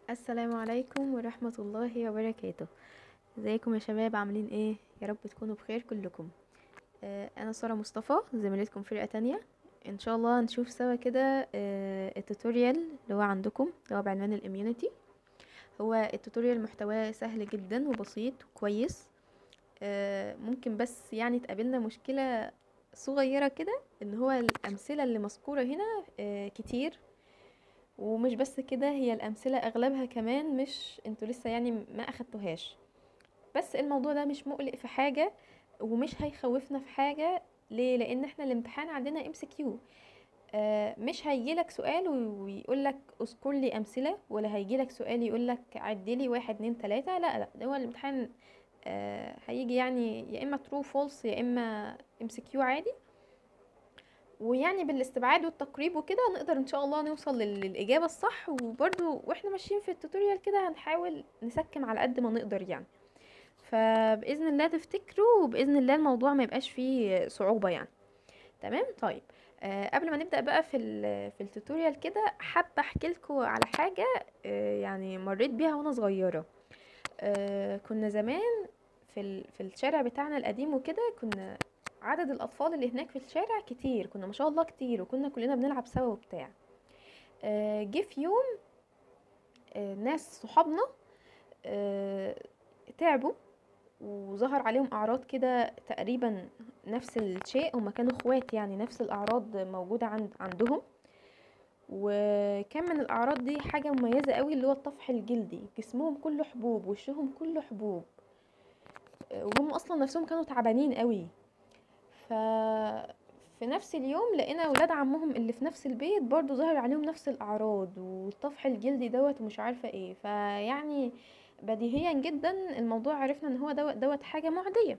السلام عليكم ورحمة الله وبركاته ازيكم يا شباب عاملين ايه يا رب تكونوا بخير كلكم آه انا سارة مصطفى زميلتكم فرقة تانية ان شاء الله نشوف سوا كده آه التوتوريال اللي هو عندكم اللي هو بعنوان الاميونيتي هو التوتوريال محتواه سهل جدا وبسيط وكويس آه ممكن بس يعني تقابلنا مشكلة صغيرة كده ان هو الامثلة اللي مذكورة هنا آه كتير ومش بس كده هي الأمثلة أغلبها كمان مش انتوا لسه يعني ما أخدتوهاش بس الموضوع ده مش مقلق في حاجة ومش هيخوفنا في حاجة ليه لأن احنا الامتحان عندنا ام سي كيو مش هيجيلك سؤال ويقولك اذكر لي أمثلة ولا هيجيلك سؤال يقولك عدلي واحد اتنين تلاتة لا لا ده هو الامتحان آه هيجي يعني يا إما true false يا إما ام سي كيو عادي ويعني بالاستبعاد والتقريب وكده نقدر ان شاء الله نوصل لل- للاجابه الصح وبرضو واحنا ماشيين في التوتوريال كده هنحاول نسكم على قد ما نقدر يعني فباذن الله تفتكروا وباذن الله الموضوع ما يبقاش فيه صعوبه يعني تمام طيب آه قبل ما نبدا بقى في ال- في التوتوريال كده حابه احكي لكم على حاجه آه يعني مريت بيها وانا صغيره آه كنا زمان في ال- في الشارع بتاعنا القديم وكده كنا عدد الاطفال اللي هناك في الشارع كتير كنا ما شاء الله كتير وكنا كلنا بنلعب سوا وبتاع آه، جه في يوم آه، ناس صحابنا آه، تعبوا وظهر عليهم اعراض كده تقريبا نفس الشيء هما كانوا اخوات يعني نفس الاعراض موجوده عند عندهم وكان من الاعراض دي حاجه مميزه قوي اللي هو الطفح الجلدي جسمهم كله حبوب وشهم كله حبوب آه، وهم اصلا نفسهم كانوا تعبانين قوي ف في نفس اليوم لقينا ولاد عمهم اللي في نفس البيت برضو ظهر عليهم نفس الاعراض والطفح الجلدي دوت ومش عارفه ايه فيعني بديهيا جدا الموضوع عرفنا ان هو دوت دوت حاجه معديه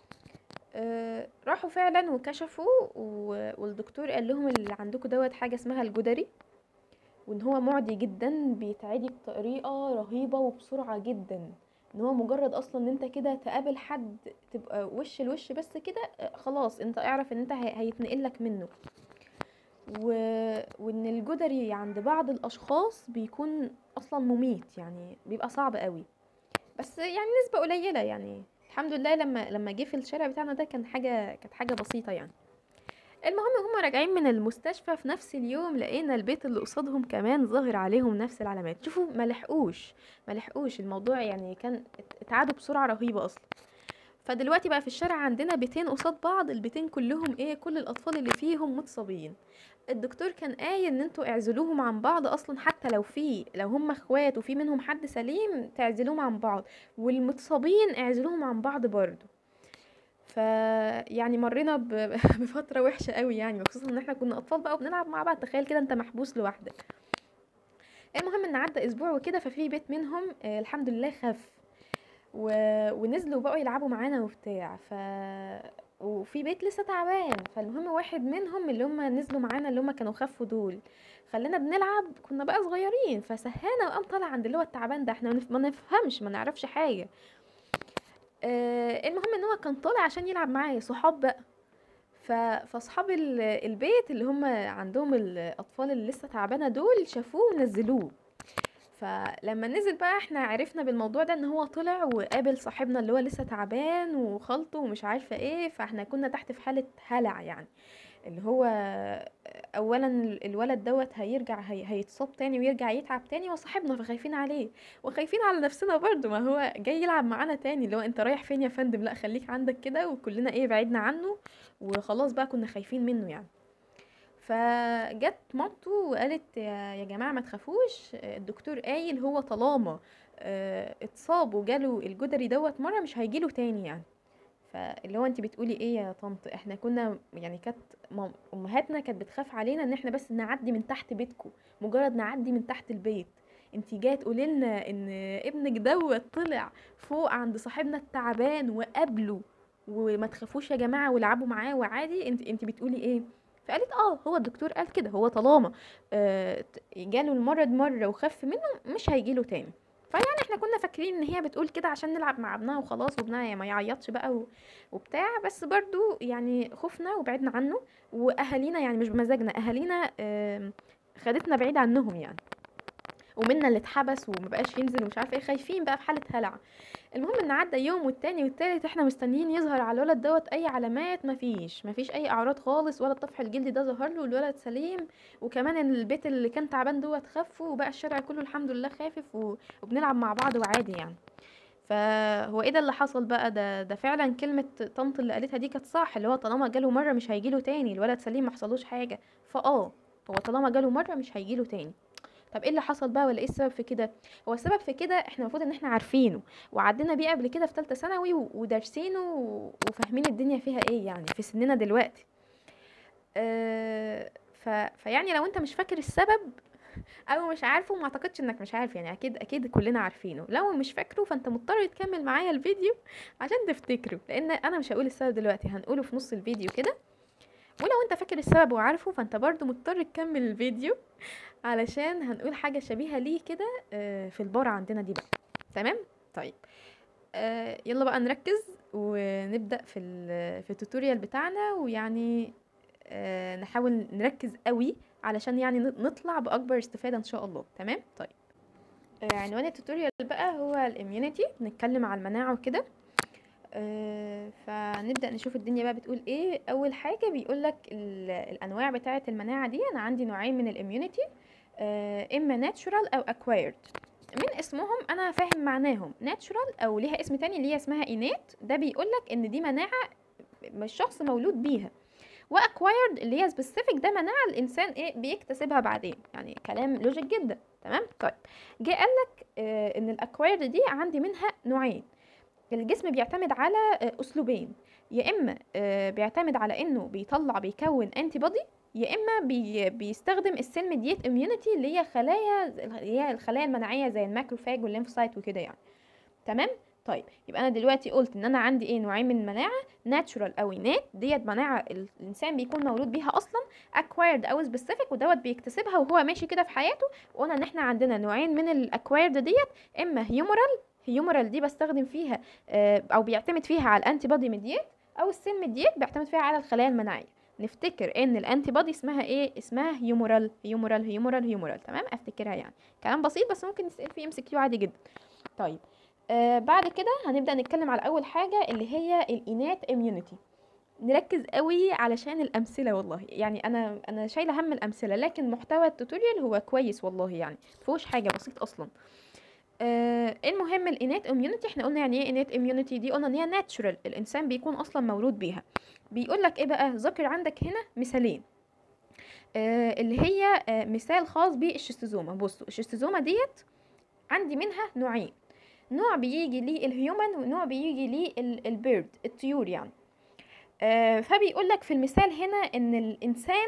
آه، راحوا فعلا وكشفوا و- والدكتور قال لهم اللي عندكم دوت حاجه اسمها الجدري وان هو معدي جدا بيتعدي بطريقه رهيبه وبسرعه جدا ان هو مجرد اصلا ان انت كده تقابل حد تبقى وش لوش بس كده آه، خلاص انت اعرف ان انت هي- هيتنقل لك منه و... وان الجدري عند بعض الاشخاص بيكون اصلا مميت يعني بيبقى صعب قوي بس يعني نسبة قليلة يعني الحمد لله لما لما جه في الشارع بتاعنا ده كان حاجة كانت حاجة بسيطة يعني المهم هما راجعين من المستشفى في نفس اليوم لقينا البيت اللي قصادهم كمان ظاهر عليهم نفس العلامات شوفوا ما لحقوش ما لحقوش الموضوع يعني كان ات- اتعادوا بسرعة رهيبة اصلا فدلوقتي بقى في الشارع عندنا بيتين قصاد بعض البيتين كلهم ايه كل الاطفال اللي فيهم متصابين الدكتور كان قايل ان انتوا اعزلوهم عن بعض اصلا حتى لو في لو هم اخوات وفي منهم حد سليم تعزلوهم عن بعض والمتصابين اعزلوهم عن بعض برضو ف يعني مرينا ب... بفتره وحشه قوي يعني خصوصا ان احنا كنا اطفال بقى وبنلعب مع بعض تخيل كده انت محبوس لوحدك المهم ان عدى اسبوع وكده ففي بيت منهم آه الحمد لله خف و... ونزلوا بقوا يلعبوا معانا وبتاع ف وفي بيت لسه تعبان فالمهم واحد منهم اللي هم نزلوا معانا اللي هم كانوا خفوا دول خلينا بنلعب كنا بقى صغيرين فسهانا وقام طالع عند اللي هو التعبان ده احنا ما نف- ما نفهمش ما نعرفش حاجه آه المهم ان هو كان طالع عشان يلعب معايا صحاب بقى ف... فاصحاب ال- البيت اللي هم عندهم الاطفال اللي لسه تعبانه دول شافوه ونزلوه فلما نزل بقى احنا عرفنا بالموضوع ده ان هو طلع وقابل صاحبنا اللي هو لسه تعبان وخلطه ومش عارفه ايه فاحنا كنا تحت في حاله هلع يعني اللي هو اولا الولد دوت هيرجع هي هيتصاب تاني ويرجع يتعب تاني وصاحبنا فخايفين عليه وخايفين على نفسنا برضو ما هو جاي يلعب معانا تاني اللي هو انت رايح فين يا فندم لا خليك عندك كده وكلنا ايه بعدنا عنه وخلاص بقى كنا خايفين منه يعني فجت مامته وقالت يا يا جماعه ما تخافوش الدكتور قايل هو طالما آه، اتصاب وجاله الجدري دوت مره مش هيجيله تاني يعني فاللي هو انت بتقولي ايه يا طنط احنا كنا يعني كانت مام- امهاتنا كانت بتخاف علينا ان احنا بس نعدي من تحت بيتكم مجرد نعدي من تحت البيت انت جايه تقولي لنا ان ابنك دوت طلع فوق عند صاحبنا التعبان وقابله وما تخافوش يا جماعه والعبوا معاه وعادي انت انت بتقولي ايه فقالت اه هو الدكتور قال كده هو طالما آه ت- جاله المرض مره وخف منه مش هيجيله تاني فيعني احنا كنا فاكرين ان هي بتقول كده عشان نلعب مع ابنها وخلاص وابنها ما يعيطش بقى و- وبتاع بس برضو يعني خفنا وبعدنا عنه واهالينا يعني مش بمزاجنا اهالينا آم، خدتنا بعيد عنهم يعني ومنا اللي اتحبس ومبقاش ينزل ومش عارفه ايه خايفين بقى في حاله هلع المهم ان عدى يوم والتاني والتالت احنا مستنيين يظهر على الولد دوت اي علامات مفيش مفيش اي اعراض خالص ولا الطفح الجلدي ده ظهر له الولد سليم وكمان إن البيت اللي كان تعبان دوت خف وبقى الشارع كله الحمد لله خافف و- وبنلعب مع بعض وعادي يعني فهو ايه ده اللي حصل بقى ده ده فعلا كلمة طنط اللي قالتها دي كانت صح اللي هو طالما جاله مرة مش هيجيله تاني الولد سليم ما حصلوش حاجة فاه هو طالما جاله مرة مش هيجيله تاني طب ايه اللي حصل بقى ولا ايه السبب في كده هو السبب في كده احنا المفروض ان احنا عارفينه وعدينا بيه قبل كده في ثالثه ثانوي و- ودارسينه و- وفاهمين الدنيا فيها ايه يعني في سننا دلوقتي أه ف... فيعني لو انت مش فاكر السبب او مش عارفه ما اعتقدش انك مش عارف يعني اكيد اكيد كلنا عارفينه لو مش فاكره فانت مضطر تكمل معايا الفيديو عشان تفتكره لان انا مش هقول السبب دلوقتي هنقوله في نص الفيديو كده ولو انت فاكر السبب وعارفه فانت برضو مضطر تكمل الفيديو علشان هنقول حاجة شبيهة ليه كده آه، في البار عندنا دي بقى تمام طيب آه، يلا بقى نركز ونبدأ في ال- في التوتوريال بتاعنا ويعني آه، نحاول نركز قوي علشان يعني ن- نطلع بأكبر استفادة إن شاء الله تمام طيب آه، عنوان التوتوريال بقى هو الاميونيتي بنتكلم على المناعة وكده آه، فنبدأ نشوف الدنيا بقى بتقول ايه اول حاجة بيقولك ال- الانواع بتاعة المناعة دي انا عندي نوعين من الاميونيتي اما ناتشورال او اكوايرد من اسمهم انا فاهم معناهم ناتشورال او ليها اسم تاني اللي هي اسمها اينات ده بيقولك ان دي مناعة مش شخص مولود بيها واكوايرد اللي هي سبيسيفيك ده مناعة الانسان ايه بيكتسبها بعدين يعني كلام لوجيك جدا تمام طيب جه قالك آه ان الاكوايرد دي عندي منها نوعين الجسم بيعتمد على آه، اسلوبين يا اما آه، بيعتمد على انه بيطلع بيكون انتي بودي يا اما بي بيستخدم السيل ميديت اميونيتي اللي هي خلايا اللي هي الخلايا المناعيه زي الماكروفاج والليمفوسايت وكده يعني تمام طيب يبقى انا دلوقتي قلت ان انا عندي ايه نوعين من المناعه ناتشورال او انات ديت مناعه الانسان بيكون مولود بيها اصلا اكوايرد او سبيسيفيك ودوت بيكتسبها وهو ماشي كده في حياته وقلنا ان احنا عندنا نوعين من الاكوايرد ديت اما هيومورال هيومورال دي بستخدم فيها آه، او بيعتمد فيها على الانتي بودي ميديات او السيل ميديات بيعتمد فيها على الخلايا المناعيه نفتكر ان الانتي بودي اسمها ايه اسمها هيومورال هيومورال هيومورال هيومورال تمام افتكرها يعني كلام بسيط بس ممكن نسال فيه ام سي كيو عادي جدا طيب آه بعد كده هنبدا نتكلم على اول حاجه اللي هي الانات اميونيتي نركز قوي علشان الامثله والله يعني انا انا شايله هم الامثله لكن محتوى التوتوريال هو كويس والله يعني مفيهوش حاجه بسيط اصلا آه المهم الانات اميونيتي احنا قلنا يعني ايه انات اميونيتي دي قلنا ان هي ناتشورال الانسان بيكون اصلا مولود بيها بيقول لك ايه بقى ذكر عندك هنا مثالين آه اللي هي آه مثال خاص بالشيستوزوما بصوا الشيستوزوما ديت عندي منها نوعين نوع بيجي ليه الهيومن ونوع بيجي ليه ال- البيرد الطيور يعني آه فبيقول لك في المثال هنا ان الانسان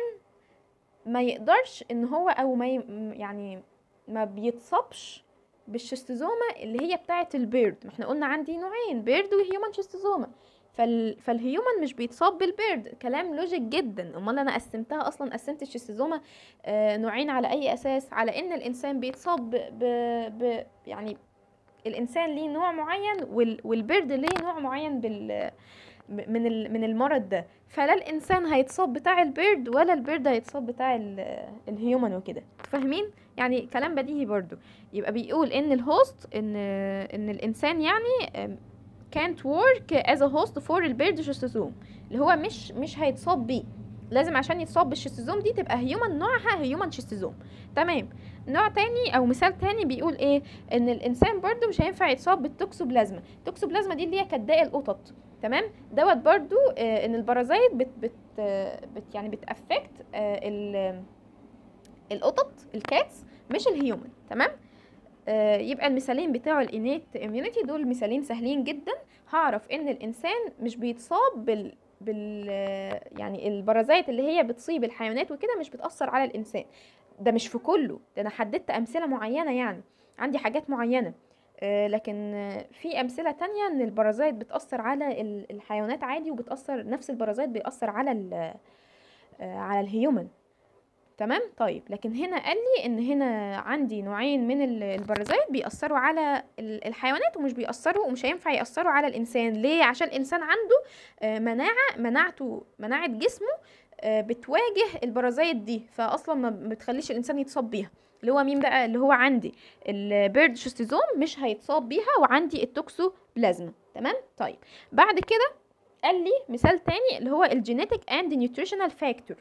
ما يقدرش ان هو او ما ي- يعني ما بيتصابش بالشيستوزوما اللي هي بتاعه البيرد ما احنا قلنا عندي نوعين بيرد وهيومن شيستوزوما فال... فالهيومن مش بيتصاب بالبيرد كلام لوجيك جدا امال انا قسمتها اصلا قسمت الشيستوزوما آه نوعين على اي اساس على ان الانسان بيتصاب ب... ب... ب... يعني الانسان ليه نوع معين وال... والبيرد ليه نوع معين بال من ال... من المرض ده فلا الانسان هيتصاب بتاع البيرد ولا البيرد هيتصاب بتاع ال... الهيومن وكده فاهمين يعني كلام بديهي برضو يبقى بيقول ان الهوست ان ان الانسان يعني um, can't work as a host for البيرد شيستوزوم اللي هو مش مش هيتصاب بيه لازم عشان يتصاب بالشيستوزوم دي تبقى هيومن نوعها هيومن شيستوزوم تمام نوع تاني او مثال تاني بيقول ايه ان الانسان برضو مش هينفع يتصاب بالتوكسوبلازما التوكسوبلازما دي اللي هي كداء القطط تمام دوت برضو آه ان البرازيت بت بت, آه بت يعني بتافكت آه ال- القطط الكاتس مش الهيومن تمام آه يبقى المثالين بتاعه الانيت اميونيتي دول مثالين سهلين جدا هعرف ان الانسان مش بيتصاب بال بال يعني البرازيت اللي هي بتصيب الحيوانات وكده مش بتأثر على الإنسان ده مش في كله ده أنا حددت أمثلة معينة يعني عندي حاجات معينة آه، لكن آه، في أمثلة تانية إن البرازيت بتأثر على ال- الحيوانات عادي وبتأثر نفس البرازيت بيأثر على ال- آه، على الهيومن تمام طيب لكن هنا قال لي ان هنا عندي نوعين من ال- البرازيت بيأثروا على ال- الحيوانات ومش بيأثروا ومش هينفع يأثروا على الإنسان ليه عشان الإنسان عنده آه، مناعة مناعته مناعة جسمه آه، بتواجه البرازيت دي فأصلا ما بتخليش الإنسان يتصاب بيها اللي هو مين بقى اللي هو عندي البيرد شوستيزوم مش هيتصاب بيها وعندي التوكسوبلازما تمام طيب بعد كده قال لي مثال تاني اللي هو الجينيتك اند نيوتريشنال فاكتور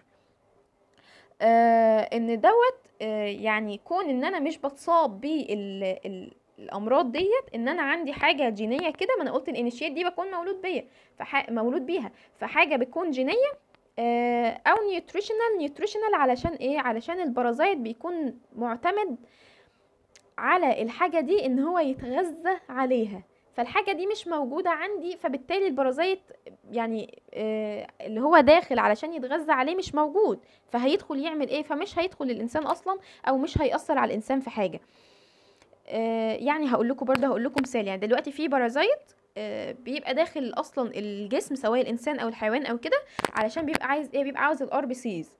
ان دوت آه يعني كون ان انا مش بتصاب بال الامراض ديت ان انا عندي حاجه جينيه كده ما انا قلت الانيشيت دي بكون مولود بيا فح... مولود بيها فحاجه بتكون جينيه آه او نيوتريشنال نيوتريشنال علشان ايه علشان البرازيت بيكون معتمد على الحاجه دي ان هو يتغذى عليها فالحاجة دي مش موجودة عندي فبالتالي البرازيت يعني آه اللي هو داخل علشان يتغذى عليه مش موجود فهيدخل يعمل ايه فمش هيدخل الانسان اصلا او مش هيأثر على الانسان في حاجة آه يعني هقول لكم برضه هقول لكم مثال يعني دلوقتي في بارازايت آه بيبقى داخل اصلا الجسم سواء الانسان او الحيوان او كده علشان بيبقى عايز ايه بيبقى عاوز الار بي سيز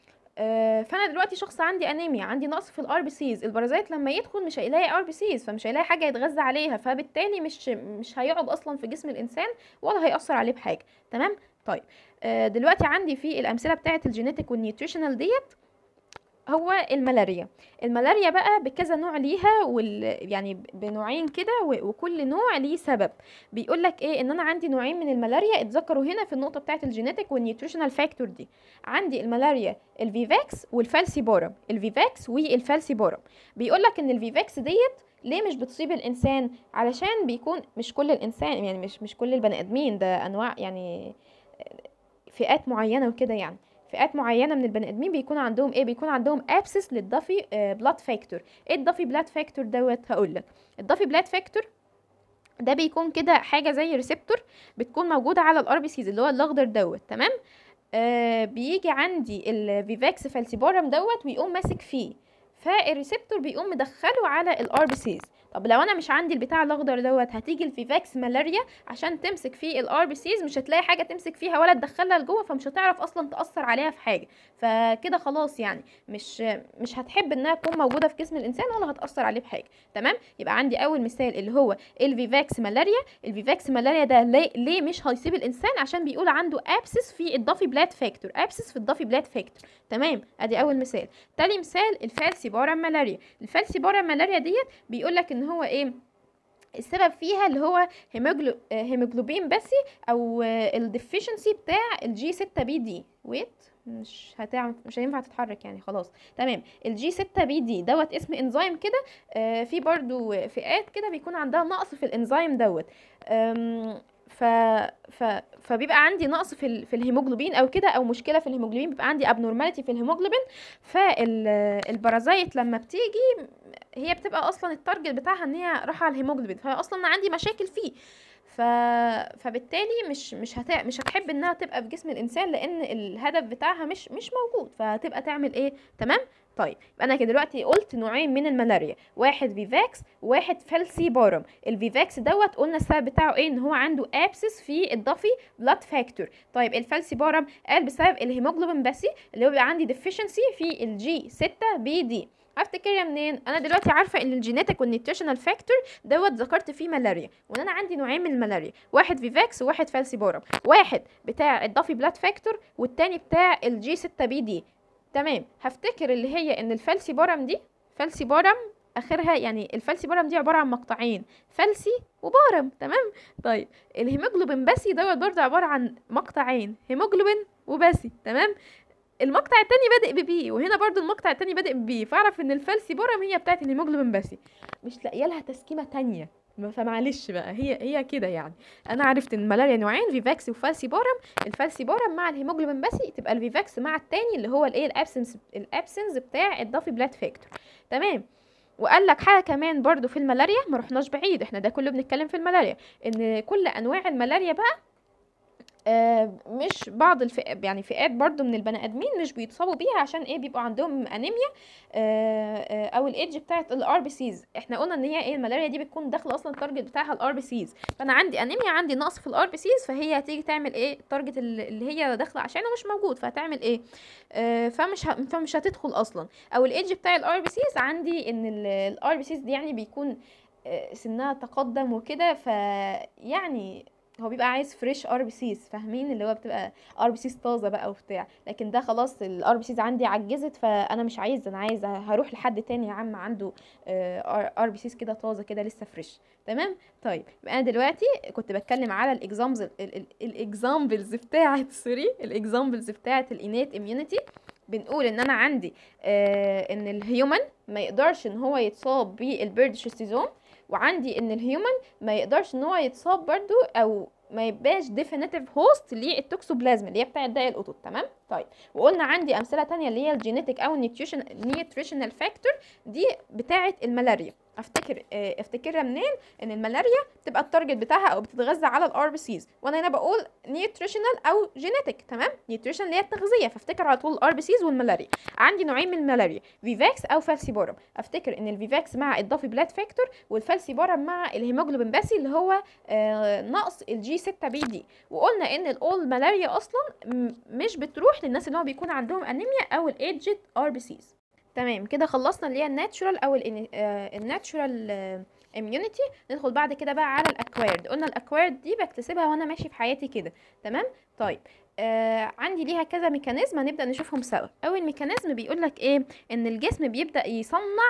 فانا دلوقتي شخص عندي انيميا عندي نقص في الار بي سيز البارازيت لما يدخل مش هيلاقي ار بي سيز فمش هيلاقي حاجه يتغذى عليها فبالتالي مش مش هيقعد اصلا في جسم الانسان ولا هيأثر عليه بحاجه تمام طيب آه دلوقتي عندي في الامثله بتاعه الجينيتك والنيوتريشنال ديت هو الملاريا الملاريا بقى بكذا نوع ليها وال... يعني بنوعين كده و... وكل نوع ليه سبب بيقول لك ايه ان انا عندي نوعين من الملاريا اتذكروا هنا في النقطه بتاعه الجينيتك والنيوتريشنال فاكتور دي عندي الملاريا الفيفاكس والفالسيبورم الفيفاكس والفالسيبورم بيقول لك ان الفيفاكس ديت ليه مش بتصيب الانسان علشان بيكون مش كل الانسان يعني مش مش كل البني ادمين ده انواع يعني فئات معينه وكده يعني فئات معينه من البني ادمين بيكون عندهم ايه بيكون عندهم ابسس للضفي بلاد فاكتور ايه الضفي بلاد فاكتور دوت هقول لك الضفي بلاد فاكتور ده بيكون كده حاجه زي ريسبتور بتكون موجوده على الار بي سيز اللي هو الاخضر دوت تمام آه بيجي عندي الفيفاكس فالسيبورم دوت ويقوم ماسك فيه فالريسبتور بيقوم مدخله على الار بي سيز طب لو انا مش عندي البتاع الاخضر دوت هتيجي الفيفاكس ملاريا عشان تمسك في الار بي سيز مش هتلاقي حاجه تمسك فيها ولا تدخلها لجوه فمش هتعرف اصلا تاثر عليها في حاجه فكده خلاص يعني مش مش هتحب انها تكون موجوده في جسم الانسان ولا هتاثر عليه بحاجه تمام يبقى عندي اول مثال اللي هو الفيفاكس ملاريا الفيفاكس ملاريا ده ليه, ليه مش هيصيب الانسان عشان بيقول عنده ابسس في الضفي بلاد فاكتور ابسس في الضفي بلاد فاكتور تمام ادي اول مثال تاني مثال الفالسيبارم ملاريا الفالسيبارم ملاريا ديت بيقول لك ان هو ايه السبب فيها اللي هو هيموجلو... هيموجلوبين بسي او الديفيشنسي بتاع الجي 6 بي دي ويت مش هتعمل مش هينفع تتحرك يعني خلاص تمام الجي 6 بي دي دوت اسم انزيم كده آه في برضو فئات كده بيكون عندها نقص في الانزيم دوت ف... ف... فبيبقى عندي نقص في ال... في الهيموجلوبين او كده او مشكله في الهيموجلوبين بيبقى عندي ابنورماليتي في الهيموجلوبين فالبرازيت لما بتيجي هي بتبقى اصلا التارجت بتاعها ان هي رايحه على الهيموجلوبين فهي اصلا عندي مشاكل فيه ف... فبالتالي مش مش هت... مش هتحب انها تبقى في جسم الانسان لان الهدف بتاعها مش مش موجود فهتبقى تعمل ايه تمام طيب انا كده دلوقتي قلت نوعين من الملاريا واحد فيفاكس وواحد فالسيبارم الفيفاكس دوت قلنا السبب بتاعه ايه ان هو عنده ابسس في الضفي بلاد فاكتور طيب الفالسيبارم قال بسبب الهيموجلوبين بسي اللي هو بيبقى عندي ديفيشنسي في الجي 6 بي دي هفتكرها منين انا دلوقتي عارفه ان الجينيتك والنيوتريشنال فاكتور دوت ذكرت فيه ملاريا وان انا عندي نوعين من الملاريا واحد فيفاكس وواحد فالسيبورم واحد بتاع الضفي بلاد فاكتور والتاني بتاع الجي 6 بي دي تمام هفتكر اللي هي ان الفالسيبورم دي فالسيبورم اخرها يعني الفالسيبورم دي عباره عن مقطعين فالسي وبارم تمام طيب الهيموجلوبين باسي دوت برضه عباره عن مقطعين هيموجلوبين وباسي تمام المقطع التاني بادئ ببي وهنا برضو المقطع التاني بادئ ببي فاعرف ان الفالسيبورم هي بتاعت الهيموجلوبين باسي مش لاقيه لها تسكيمه تانية فمعلش بقى هي هي كده يعني انا عرفت ان الملاريا نوعين فيفاكس وفالسيبورم الفالسيبورم مع الهيموجلوبين باسي تبقى الفيفاكس مع التاني اللي هو الايه الابسنس الابسنس بتاع الضفي بلاد فاكتور تمام وقال لك حاجه كمان برضو في الملاريا ما رحناش بعيد احنا ده كله بنتكلم في الملاريا ان كل انواع الملاريا بقى آه مش بعض الفئات يعني فئات برضو من البني ادمين مش بيتصابوا بيها عشان ايه بيبقوا عندهم انيميا آه آه او الايدج بتاعت الار بي سيز احنا قلنا ان هي ايه الملاريا دي بتكون داخله اصلا التارجت بتاعها الار بي سيز فانا عندي انيميا عندي نقص في الار بي سيز فهي هتيجي تعمل ايه التارجت اللي هي داخله عشانه مش موجود فهتعمل ايه آه فمش ه... فمش هتدخل اصلا او الايدج بتاع الار بي سيز عندي ان الار بي سيز دي يعني بيكون سنها تقدم وكده فيعني هو بيبقى عايز فريش ار بي سيز فاهمين اللي هو بتبقى ار بي سيز طازه بقى وبتاع لكن ده خلاص الار بي سيز عندي عجزت فانا مش عايز انا عايز هروح لحد تاني يا عم عنده ار بي سيز كده طازه كده لسه فريش تمام طيب يبقى انا دلوقتي كنت بتكلم على الاكزامبلز الاكزامبلز بتاعه سوري الاكزامبلز بتاعه الانيت اميونيتي بنقول ان انا عندي آه ان الهيومن ما يقدرش ان هو يتصاب بالبيرد شيستيزوم وعندي ان الهيومن ما يقدرش ان هو يتصاب برضو او ما يبقاش ديفينيتيف هوست للتوكسوبلازم اللي هي بتاعه داء القطط تمام طيب وقلنا عندي امثله تانية اللي هي الجينيتك او النيوتريشن نيوتريشنال فاكتور دي بتاعه الملاريا افتكر اه افتكرها منين ان الملاريا بتبقى التارجت بتاعها او بتتغذى على الار بي سيز وانا هنا بقول نيوتريشنال او جينيتك تمام نيوتريشن اللي هي التغذيه فافتكر على طول الار بي سيز والملاريا عندي نوعين من الملاريا فيفاكس او فالسيبورم افتكر ان الفيفاكس مع الضافي بلاد فاكتور والفالسيبورم مع الهيموجلوبين باسي اللي هو اه نقص الجي 6 بي دي وقلنا ان الاول ملاريا اصلا مش بتروح للناس اللي هو بيكون عندهم انيميا او الايدجد ار بي سيز تمام كده خلصنا اللي هي الناتشورال او الناتشورال اميونيتي ندخل بعد كده بقى على الاكويرد قلنا الاكويرد دي بكتسبها وانا ماشي في حياتي كده تمام طيب آه عندي ليها كذا ميكانيزم هنبدا نشوفهم سوا اول ميكانيزم بيقول لك ايه ان الجسم بيبدا يصنع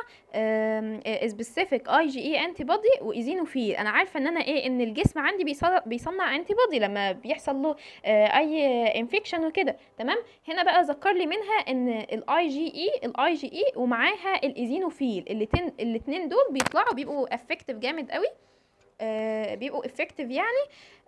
سبيسيفيك اي جي اي انتي بودي وايزينوفيل انا عارفه ان انا ايه ان الجسم عندي بيصنع, بيصنع انتي بودي لما بيحصل له آه اي انفكشن وكده تمام هنا بقى ذكر لي منها ان الاي جي اي الاي جي اي ومعاها الايزينوفيل الاثنين الاثنين دول بيطلعوا بيبقوا افكتيف جامد قوي آه بيبقوا افكتيف يعني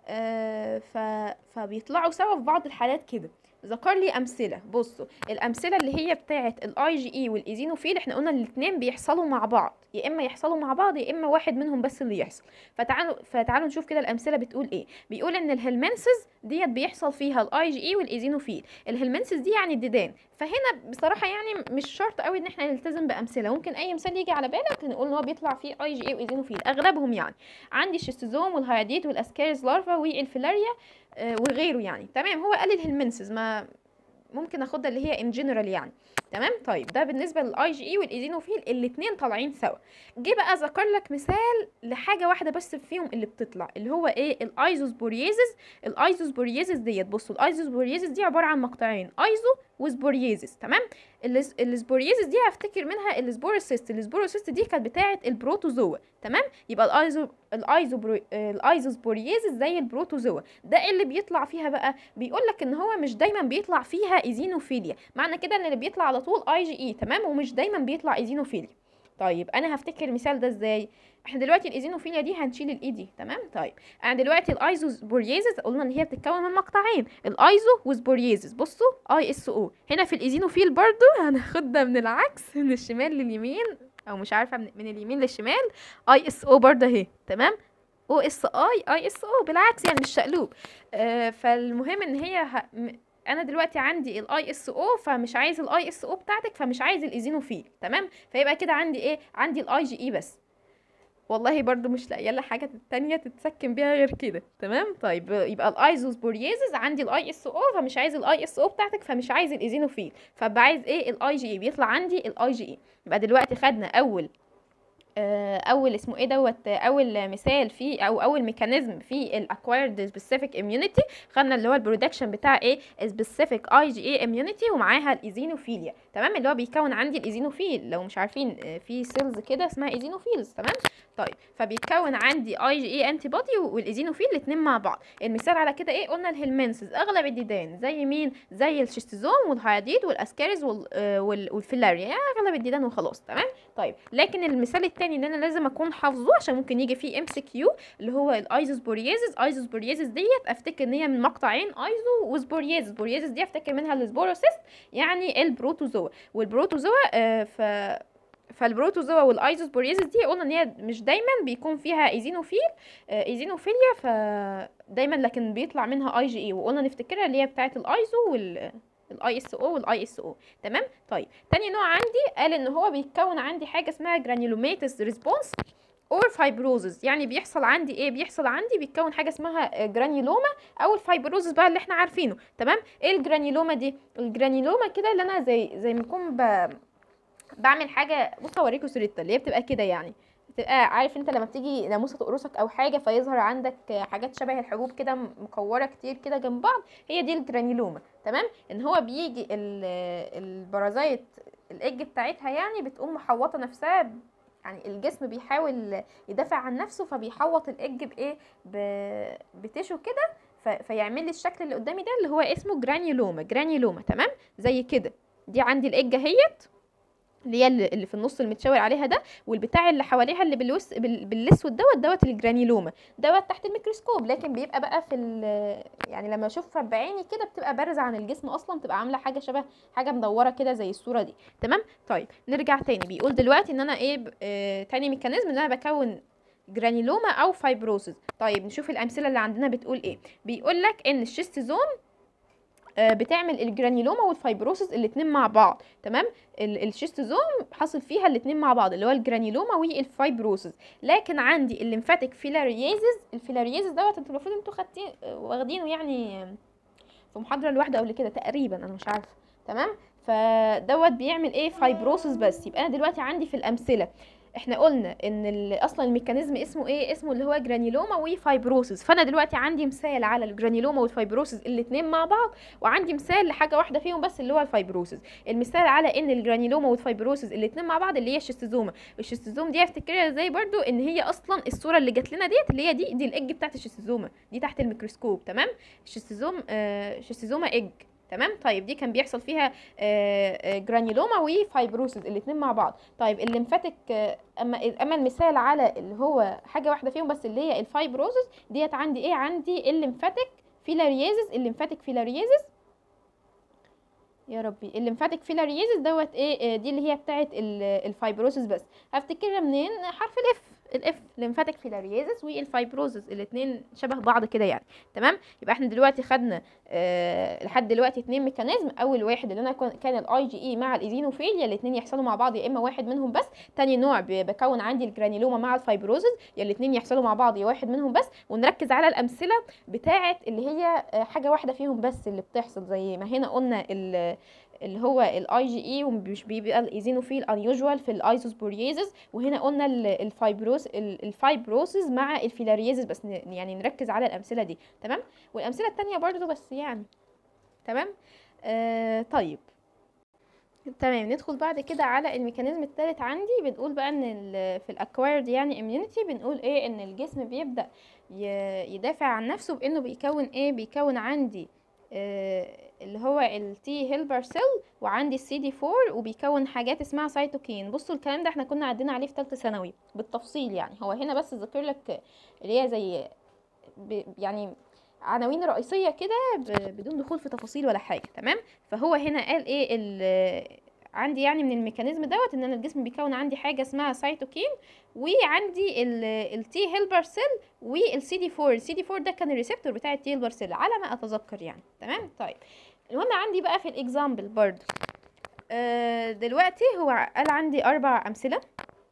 آه ف... فبيطلعوا سوا في بعض الحالات كده ذكر لي امثله بصوا الامثله اللي هي بتاعه الاي جي اي والايزينوفيل احنا قلنا الاثنين بيحصلوا مع بعض يا اما يحصلوا مع بعض يا اما واحد منهم بس اللي يحصل فتعالوا فتعالوا نشوف كده الامثله بتقول ايه بيقول ان الهلمنسز ديت بيحصل فيها الاي جي اي والايزينوفيل الهلمنسز دي يعني الديدان فهنا بصراحه يعني مش شرط قوي ان احنا نلتزم بامثله ممكن اي مثال يجي على بالك نقول ان هو بيطلع فيه اي جي اي وايزينوفيل اغلبهم يعني عندي الشيستوزوم والهياديت والاسكاريز لارفا والفيلاريا آه وغيره يعني تمام هو قال الهلمنسز ما ممكن اخدها اللي هي ان جنرال يعني تمام طيب ده بالنسبه للاي جي اي والايزينوفيل الاثنين طالعين سوا جه بقى ذكر لك مثال لحاجه واحده بس فيهم اللي بتطلع اللي هو ايه الايزوسبوريزز الايزوسبوريزز ديت بصوا الايزوسبوريزز دي عباره عن مقطعين ايزو وسبوريزز تمام السبوريزز دي هفتكر منها السبوروسيست السبوروسيست دي كانت بتاعه البروتوزوا تمام يبقى الايزو الايزو الايزوسبوريزز زي البروتوزوا ده اللي بيطلع فيها بقى بيقول لك ان هو مش دايما بيطلع فيها ايزينوفيليا معنى كده ان اللي بيطلع على طول اي جي اي تمام ومش دايما بيطلع ايزينوفيليا طيب انا هفتكر المثال ده ازاي احنا دلوقتي الايزينوفيليا دي هنشيل الاي دي تمام طيب انا دلوقتي الايزوسبوريزز قلنا ان هي بتتكون من مقطعين الايزو وسبوريزز بصوا اي اس او هنا في الايزينوفيل برضو هناخدها من العكس من الشمال لليمين او مش عارفه من, من اليمين للشمال اي اس او برضه اهي تمام او اس اي اي اس او بالعكس يعني مش شقلوب آه فالمهم ان هي ه... انا دلوقتي عندي الاي اس او فمش عايز الاي اس او بتاعتك فمش عايز الايزينوفيل تمام فيبقى كده عندي ايه عندي الاي جي اي بس والله برضو مش لاقيه لها حاجه تانية تتسكن بيها غير كده تمام طيب يبقى الايزوسبوريزز عندي الاي اس او فمش عايز الاي اس او بتاعتك فمش عايز الايزينوفيل فبقى عايز ايه الاي جي اي بيطلع عندي الاي جي اي يبقى دلوقتي خدنا اول اول اسمه ايه دوت اول مثال في او اول ميكانيزم في الاكوايرد سبيسيفيك اميونيتي خدنا اللي هو البرودكشن بتاع ايه سبيسيفيك اي جي اي اميونيتي ومعاها الايزينوفيليا تمام اللي هو بيكون عندي الايزينوفيل لو مش عارفين في سيلز كده اسمها ايزينوفيلز تمام طيب فبيتكون عندي اي جي اي انتي بودي والايزينوفيل الاثنين مع بعض المثال على كده ايه قلنا الهلمنسز اغلب الديدان زي مين زي الشيستوزوم والهياديد والاسكاريز والفيلاريا يعني اغلب الديدان وخلاص تمام طيب لكن المثال الثاني ان انا لازم اكون حافظه عشان ممكن يجي فيه ام سي كيو اللي هو الايزوسبوريزز ايزوسبوريزز ديت افتكر ان هي من مقطعين ايزو وسبوريزز سبوريزز دي افتكر منها السبوروسيست يعني البروتوزوا والبروتوزوا آه ف فالبروتوزوا والايزوسبوريزز دي قلنا ان هي مش دايما بيكون فيها ايزينوفيل آه ايزينوفيليا ف دايما لكن بيطلع منها اي جي اي وقلنا نفتكرها اللي هي بتاعه الايزو وال الاي اس او والاي اس او تمام طيب تاني نوع عندي قال ان هو بيتكون عندي حاجه اسمها جرانيولوماتس ريسبونس اور فايبروزز يعني بيحصل عندي ايه بيحصل عندي بيتكون حاجه اسمها جرانيولوما او الفايبروزز بقى اللي احنا عارفينه تمام ايه الجرانيولوما دي الجرانيولوما كده اللي انا زي زي ما اكون ب... بعمل حاجه بص اوريكم صورتها اللي هي بتبقى كده يعني تبقى عارف انت لما بتيجي ناموسه تقرصك او حاجه فيظهر عندك حاجات شبه الحبوب كده مكوره كتير كده جنب بعض هي دي الجرانيلوما تمام ان هو بيجي البرازيت الاج بتاعتها يعني بتقوم محوطه نفسها يعني الجسم بيحاول يدافع عن نفسه فبيحوط الاج بايه بتشو كده فيعمل لي الشكل اللي قدامي ده اللي هو اسمه جرانيولوما جرانيولوما تمام زي كده دي عندي الاج اهيت اللي هي اللي في النص المتشاور عليها ده والبتاع اللي حواليها اللي بالوس بالاسود دوت دوت الجرانيلوما دوت تحت الميكروسكوب لكن بيبقى بقى في يعني لما اشوفها بعيني كده بتبقى بارزه عن الجسم اصلا بتبقى عامله حاجه شبه حاجه مدوره كده زي الصوره دي تمام طيب نرجع تاني بيقول دلوقتي ان انا ايه آه تاني ميكانيزم ان انا بكون جرانيلوما او فايبروسز طيب نشوف الامثله اللي عندنا بتقول ايه بيقول لك ان الشيستوزوم بتعمل الجرانيلوما والفايبروسس الاتنين مع بعض تمام الشيستوزوم حاصل فيها الاتنين مع بعض اللي هو الجرانيلوما والفايبروسس لكن عندي الليمفاتيك فيلاريازيز الفيلاريازيز دوت انتوا المفروض انتوا خدتين واخدينه يعني في محاضره لوحده قبل كده تقريبا انا مش عارفه تمام فدوت بيعمل ايه فايبروسس بس يبقى انا دلوقتي عندي في الامثله احنا قلنا ان اصلا الميكانيزم اسمه ايه اسمه اللي هو جرانيلوما وفايبروسيس فانا دلوقتي عندي مثال على الجرانيلوما والفايبروسيس الاثنين مع بعض وعندي مثال لحاجه واحده فيهم بس اللي هو الفايبروسيس المثال على ان الجرانيلوما والفايبروسيس الاثنين مع بعض اللي هي الشيستوزوما الشيستوزوم دي افتكرها ازاي برضو ان هي اصلا الصوره اللي جات لنا ديت اللي هي دي دي الاج بتاعت الشيستوزوما دي تحت الميكروسكوب تمام الشيستوزوم آه شيستوزوما اج تمام طيب دي كان بيحصل فيها جرانيولوما وفايبروسيس الاثنين مع بعض طيب الليمفاتيك اما اما المثال على اللي هو حاجه واحده فيهم بس اللي هي الفايبروسيس ديت عندي ايه عندي الليمفاتيك فيلاريازيس الليمفاتيك فيلاريازيس يا ربي الليمفاتيك فيلاريازيس دوت ايه دي اللي هي بتاعه الفايبروسيس بس هفتكرها منين حرف الاف الاف ليمفاتيك فيلاريازيس والفايبروزس الاثنين شبه بعض كده يعني تمام يبقى احنا دلوقتي خدنا أه لحد دلوقتي اتنين ميكانيزم اول واحد اللي انا كان الاي جي اي مع الايزينوفيل يا الاثنين يحصلوا مع بعض يا اما واحد منهم بس تاني نوع بكون عندي الجرانيلوما مع الفايبروزس يا الاثنين يحصلوا مع بعض يا واحد منهم بس ونركز على الامثله بتاعه اللي هي حاجه واحده فيهم بس اللي بتحصل زي ما هنا قلنا اللي هو الاي جي اي ومش بيبقى الايزينوفيل انيوجوال في الايزوسبوريازيس وهنا قلنا الفايبروس الفايبروسيس مع الفيلاريازيس بس يعني نركز على الامثله دي تمام والامثله التانية برضو بس يعني تمام آه طيب تمام ندخل بعد كده على الميكانيزم الثالث عندي بنقول بقى ان في الاكوايرد يعني اميونيتي بنقول ايه ان الجسم بيبدا يدافع عن نفسه بانه بيكون ايه بيكون عندي آه اللي هو التي هيلبر سيل وعندي السي دي 4 وبيكون حاجات اسمها سيتوكين بصوا الكلام ده احنا كنا عدينا عليه في ثالثه ثانوي بالتفصيل يعني هو هنا بس ذكر لك اللي هي زي يعني عناوين رئيسيه كده بدون دخول في تفاصيل ولا حاجه تمام فهو هنا قال ايه عندي يعني من الميكانيزم دوت ان انا الجسم بيكون عندي حاجه اسمها سيتوكين وعندي التي هيلبر سيل والسي دي 4 السي دي 4 ده كان الريسبتور بتاع التي هيلبر سيل على ما اتذكر يعني تمام طيب المهم عندي بقى في الاكزامبل برضو آه دلوقتي هو قال عندي اربع امثله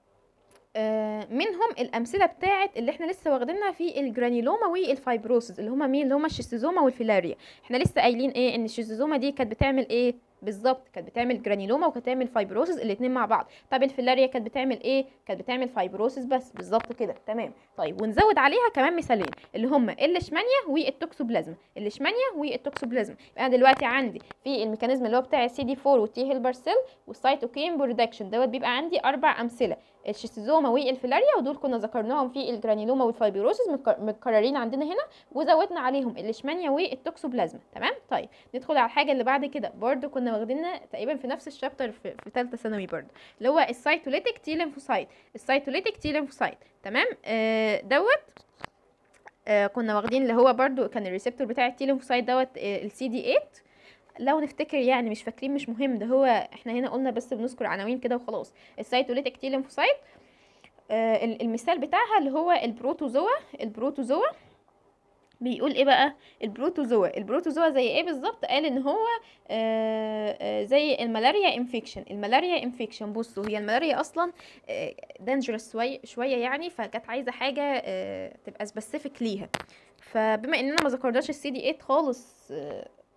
آه منهم الامثله بتاعت اللي احنا لسه واخدينها في الجرانيلوما والفايبروسز اللي هما مين اللي هما الشيستوزوما والفيلاريا احنا لسه قايلين ايه ان الشيستوزوما دي كانت بتعمل ايه بالظبط كانت بتعمل جرانيلوما وكانت بتعمل فايبروسيس الاثنين مع بعض طب الفيلاريا كانت بتعمل ايه كانت بتعمل فايبروسيس بس بالظبط كده تمام طيب ونزود عليها كمان مثالين اللي هم الليشمانيا والتوكسوبلازما الليشمانيا والتوكسوبلازما يبقى انا دلوقتي عندي في الميكانيزم اللي هو بتاع السي دي 4 والتي هيلبر سيل والسيتوكين برودكشن دوت بيبقى عندي اربع امثله الشيستوزوما والفيلاريا ودول كنا ذكرناهم في الجرانيلوما والفايبروسيس متكررين عندنا هنا وزودنا عليهم الليشمانيا والتوكسوبلازما تمام طيب ندخل على الحاجه اللي بعد كده برده كنا واخدينها تقريبا في نفس الشابتر في, في ثالثه ثانوي برده اللي هو السيتوليتيك تي ليمفوسايت السيتوليتيك تي ليمفوسايت تمام آه دوت آه كنا واخدين اللي هو برده كان الريسبتور بتاع التي ليمفوسايت دوت السي دي 8 لو نفتكر يعني مش فاكرين مش مهم ده هو احنا هنا قلنا بس بنذكر عناوين كده وخلاص السيتوليتيك تي ليمفوسايت آه المثال بتاعها اللي هو البروتوزوا البروتوزوا بيقول ايه بقى البروتوزوا البروتوزوا زي ايه بالظبط قال ان هو آآ آآ زي الملاريا انفكشن الملاريا انفكشن بصوا هي الملاريا اصلا دانجرس شويه شويه يعني فكانت عايزه حاجه تبقى سبيسيفيك ليها فبما اننا ما ذكرناش السي دي 8 خالص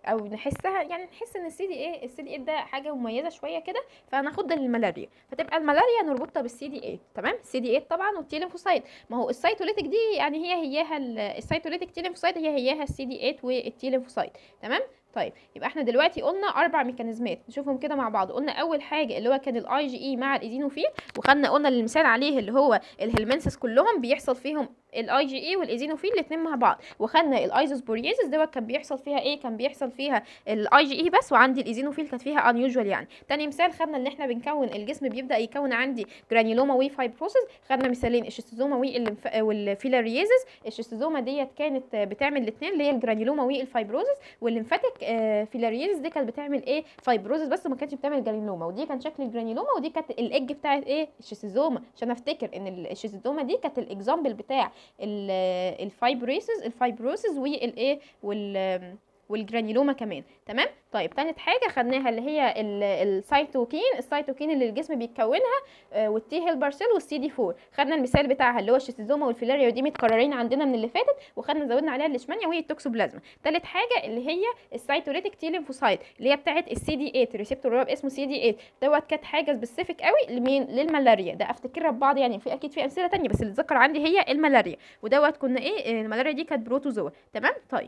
او نحسها يعني نحس ان السي دي ايه السي دي 8 ده حاجه مميزه شويه كده فهناخدها للملاريا فتبقى الملاريا نربطها بالسي دي 8 تمام السي دي 8 طبعا والتي ليمفوسايت ما هو السيتوليتك دي يعني هي هياها ال- السيتوليتك تي ليمفوسايت هي هياها السي دي 8 والتي ليمفوسايت تمام طيب يبقى احنا دلوقتي قلنا اربع ميكانيزمات نشوفهم كده مع بعض قلنا اول حاجه اللي هو كان الاي جي اي مع الايزينوفيل وخدنا قلنا المثال عليه اللي هو الهلمنسس كلهم بيحصل فيهم الاي جي اي والايزينوفيل الاثنين مع بعض وخدنا الايزوسبوريزس دوت كان بيحصل فيها ايه كان بيحصل فيها الاي جي اي بس وعندي الايزينوفيل كانت فيها انيوجوال يعني تاني مثال خدنا ان احنا بنكون الجسم بيبدا يكون عندي جرانيولوما وفايبروسيس خدنا مثالين الشيستوزوما والليمف- والفيلاريزس الشيستوزوما ديت كانت بتعمل الاثنين اللي هي الجرانيولوما والفايبروزس والليمفاتيك آه، فيلاريزس دي كانت بتعمل ايه فايبروزس بس ما كانتش بتعمل جرانيولوما ودي كان شكل الجرانيولوما ودي كانت الايج بتاعت ايه الشيستوزوما عشان افتكر ان الشيستوزوما دي كانت الاكزامبل بتاع ال- الفايبروسيس الفايبروسيس والايه وال والجرانيولوما كمان تمام طيب تالت حاجه خدناها اللي هي ال- السيتوكين السيتوكين اللي الجسم بيكونها آه، والتي هيلبر سيل والسي دي 4 خدنا المثال بتاعها اللي هو الشيستوزوما والفيلاريا ودي متكررين عندنا من اللي فاتت وخدنا زودنا عليها الاشمانيا وهي التوكسوبلازما تالت حاجه اللي هي السيتوليتيك تي ليمفوسايت اللي هي بتاعه السي دي 8 الريسبتور اللي هو اسمه سي دي 8 دوت كانت حاجه سبيسيفيك قوي لمين للملاريا ده افتكرها ببعض يعني في اكيد في امثله تانية بس اللي اتذكر عندي هي الملاريا ودوت كنا ايه آه، الملاريا دي كانت بروتوزوا تمام طيب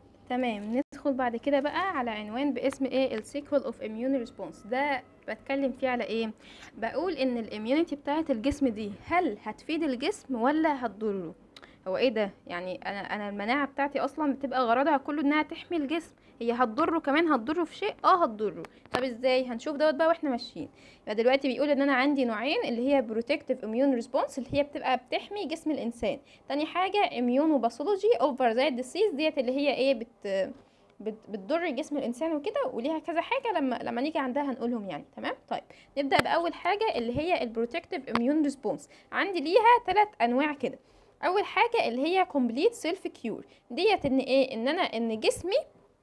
تمام ندخل بعد كده بقى على عنوان باسم ايه السيكوال اوف اميون ريسبونس ده بتكلم فيه على ايه بقول ان الاميونيتي بتاعه الجسم دي هل هتفيد الجسم ولا هتضره هو ايه ده يعني انا انا المناعه بتاعتي اصلا بتبقى غرضها كله انها تحمي الجسم هي هتضره كمان هتضره في شيء اه هتضره طب ازاي هنشوف دوت بقى واحنا ماشيين يبقى دلوقتي بيقول ان انا عندي نوعين اللي هي بروتكتيف اميون ريسبونس اللي هي بتبقى بتحمي جسم الانسان تاني حاجه اميونوباثولوجي اوف بارازايت ديسيز ديت اللي هي ايه بت بت- بتضر جسم الانسان وكده وليها كذا حاجه لما لما نيجي عندها هنقولهم يعني تمام طيب نبدا باول حاجه اللي هي البروتكتيف اميون ريسبونس عندي ليها ثلاث انواع كده اول حاجه اللي هي كومبليت سيلف كيور ديت ان ايه ان انا ان جسمي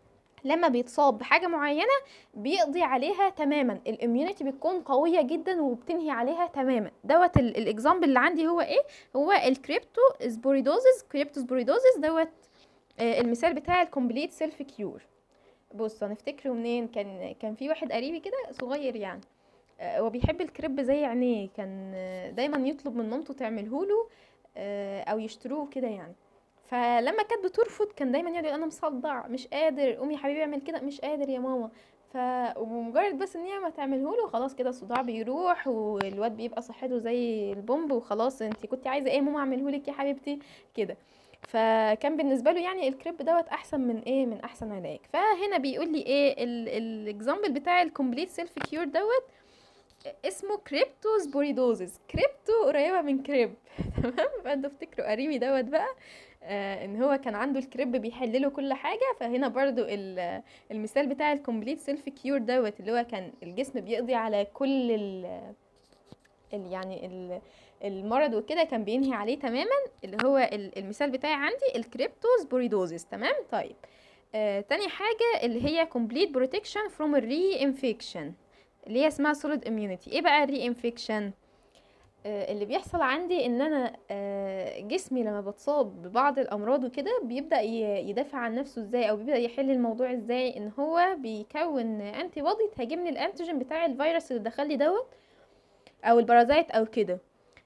لما بيتصاب بحاجه معينه بيقضي عليها تماما الاميونيتي بتكون قويه جدا وبتنهي عليها تماما دوت الاكزامبل اللي عندي هو ايه هو الكريبتو سبوريدوزز كريبتو سبوريدوزز دوت آه، المثال بتاع الكومبليت سيلف كيور بص هنفتكره منين كان كان في واحد قريبي كده صغير يعني آه، هو بيحب الكريب زي عينيه كان آه، دايما يطلب من مامته تعمله له آه، او يشتروه كده يعني فلما كانت بترفض كان دايما يقعد يقول انا مصدع مش قادر قومي يا حبيبي اعمل كده مش قادر يا ماما ف ومجرد بس ان هي ما تعمله له خلاص كده الصداع بيروح والواد بيبقى صحته زي البومب وخلاص انت كنت عايزه ايه ماما اعمله لك يا حبيبتي كده فكان بالنسبه له يعني الكريب دوت احسن من ايه من احسن علاج فهنا بيقول لي ايه الاكزامبل بتاع الكومبليت سيلف كيور دوت اسمه كريبتو سبوريدوزز كريبتو قريبه من كريب تمام فانتوا افتكروا قريبي دوت بقى آه ان هو كان عنده الكريب بيحل له كل حاجه فهنا برضو ال- المثال بتاع الكومبليت سيلف كيور دوت اللي هو كان الجسم بيقضي على كل ال ال يعني ال المرض وكده كان بينهي عليه تماما اللي هو ال- المثال بتاعي عندي الكريبتوز بوريدوزيس تمام طيب آه تاني حاجة اللي هي complete protection from a reinfection اللي هي اسمها solid immunity ايه بقى reinfection آه اللي بيحصل عندي ان انا آه جسمي لما بتصاب ببعض الامراض وكده بيبدا ي- يدافع عن نفسه ازاي او بيبدا يحل الموضوع ازاي ان هو بيكون انتي بودي تهاجمني الانتيجين بتاع الفيروس اللي دخل لي دوت او البرازيت او كده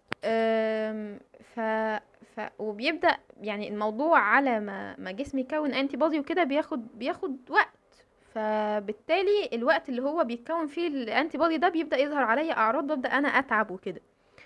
أم، ف ف وبيبدا يعني الموضوع على ما ما جسمي يكون انتي بودي وكده بياخد بياخد وقت فبالتالي الوقت اللي هو بيتكون فيه الانتي بودي ده بيبدا يظهر عليا اعراض ببدا انا اتعب وكده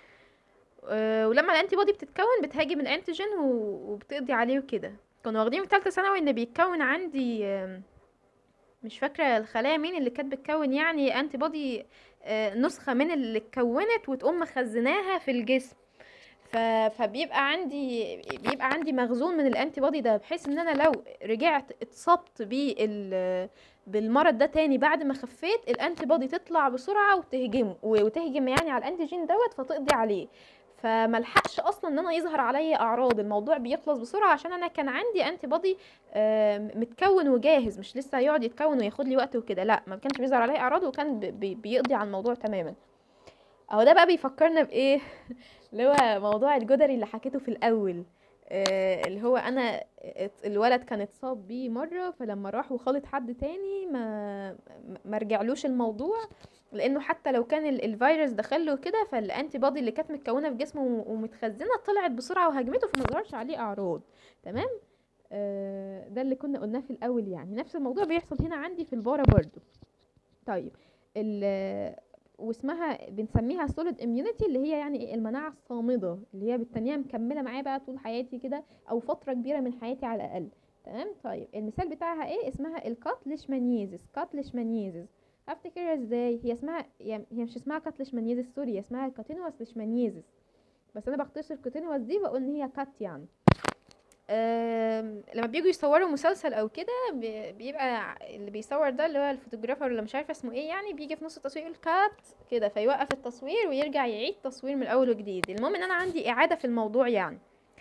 أه، ولما الانتي بودي بتتكون بتهاجم الانتيجين و- وبتقضي عليه وكده كانوا واخدين في ثالثه ثانوي ان بيتكون عندي أم، مش فاكره الخلايا مين اللي كانت بتكون يعني انتي بودي آه، نسخه من اللي اتكونت وتقوم مخزناها في الجسم ف... فبيبقى عندي بيبقى عندي مخزون من الانتي بودي ده بحيث ان انا لو رجعت اتصبت بال بالمرض ده تاني بعد ما خفيت الانتي بودي تطلع بسرعه وتهجمه وتهجم يعني على الانتيجين دوت فتقضي عليه فملحقش اصلا ان انا يظهر عليا اعراض الموضوع بيخلص بسرعه عشان انا كان عندي انتي بودي آم، متكون وجاهز مش لسه هيقعد يتكون وياخد لي وقت وكده لا ما كانش بيظهر عليه اعراض وكان بي- بي- بيقضي على الموضوع تماما اهو ده بقى بيفكرنا بايه اللي هو موضوع الجدري اللي حكيته في الاول آه، اللي هو انا ات- الولد كان اتصاب بيه مره فلما راح وخالط حد تاني ما ما رجعلوش الموضوع لانه حتى لو كان ال- الفيروس دخله كده فالانتي بودي اللي كانت متكونه في جسمه و- ومتخزنه طلعت بسرعه وهاجمته فما ظهرش عليه اعراض تمام آه، ده اللي كنا قلناه في الاول يعني نفس الموضوع بيحصل هنا عندي في البارا برضو طيب ال واسمها بنسميها solid immunity اللي هي يعني إيه؟ المناعة الصامدة اللي هي بالتانية مكملة معايا بقى طول حياتي كده أو فترة كبيرة من حياتي على الأقل تمام طيب المثال بتاعها ايه اسمها الكاتليشمانيزيس كاتليشمانيزيس هفتكرها ازاي هي اسمها هي هي مش اسمها كاتليشمانيزيس سوري هي اسمها كاتينوس ليشمانيزيس بس انا بختصر كاتينوس دي بقول ان هي كات يعني أم، لما بييجوا يصوروا مسلسل او كده بي- بيبقى ع- اللي بيصور ده اللي هو الفوتوغرافر اللي مش عارفه اسمه ايه يعني بيجي في نص التصوير يقول كات كده فيوقف التصوير ويرجع يعيد تصوير من الاول وجديد المهم ان انا عندي اعاده في الموضوع يعني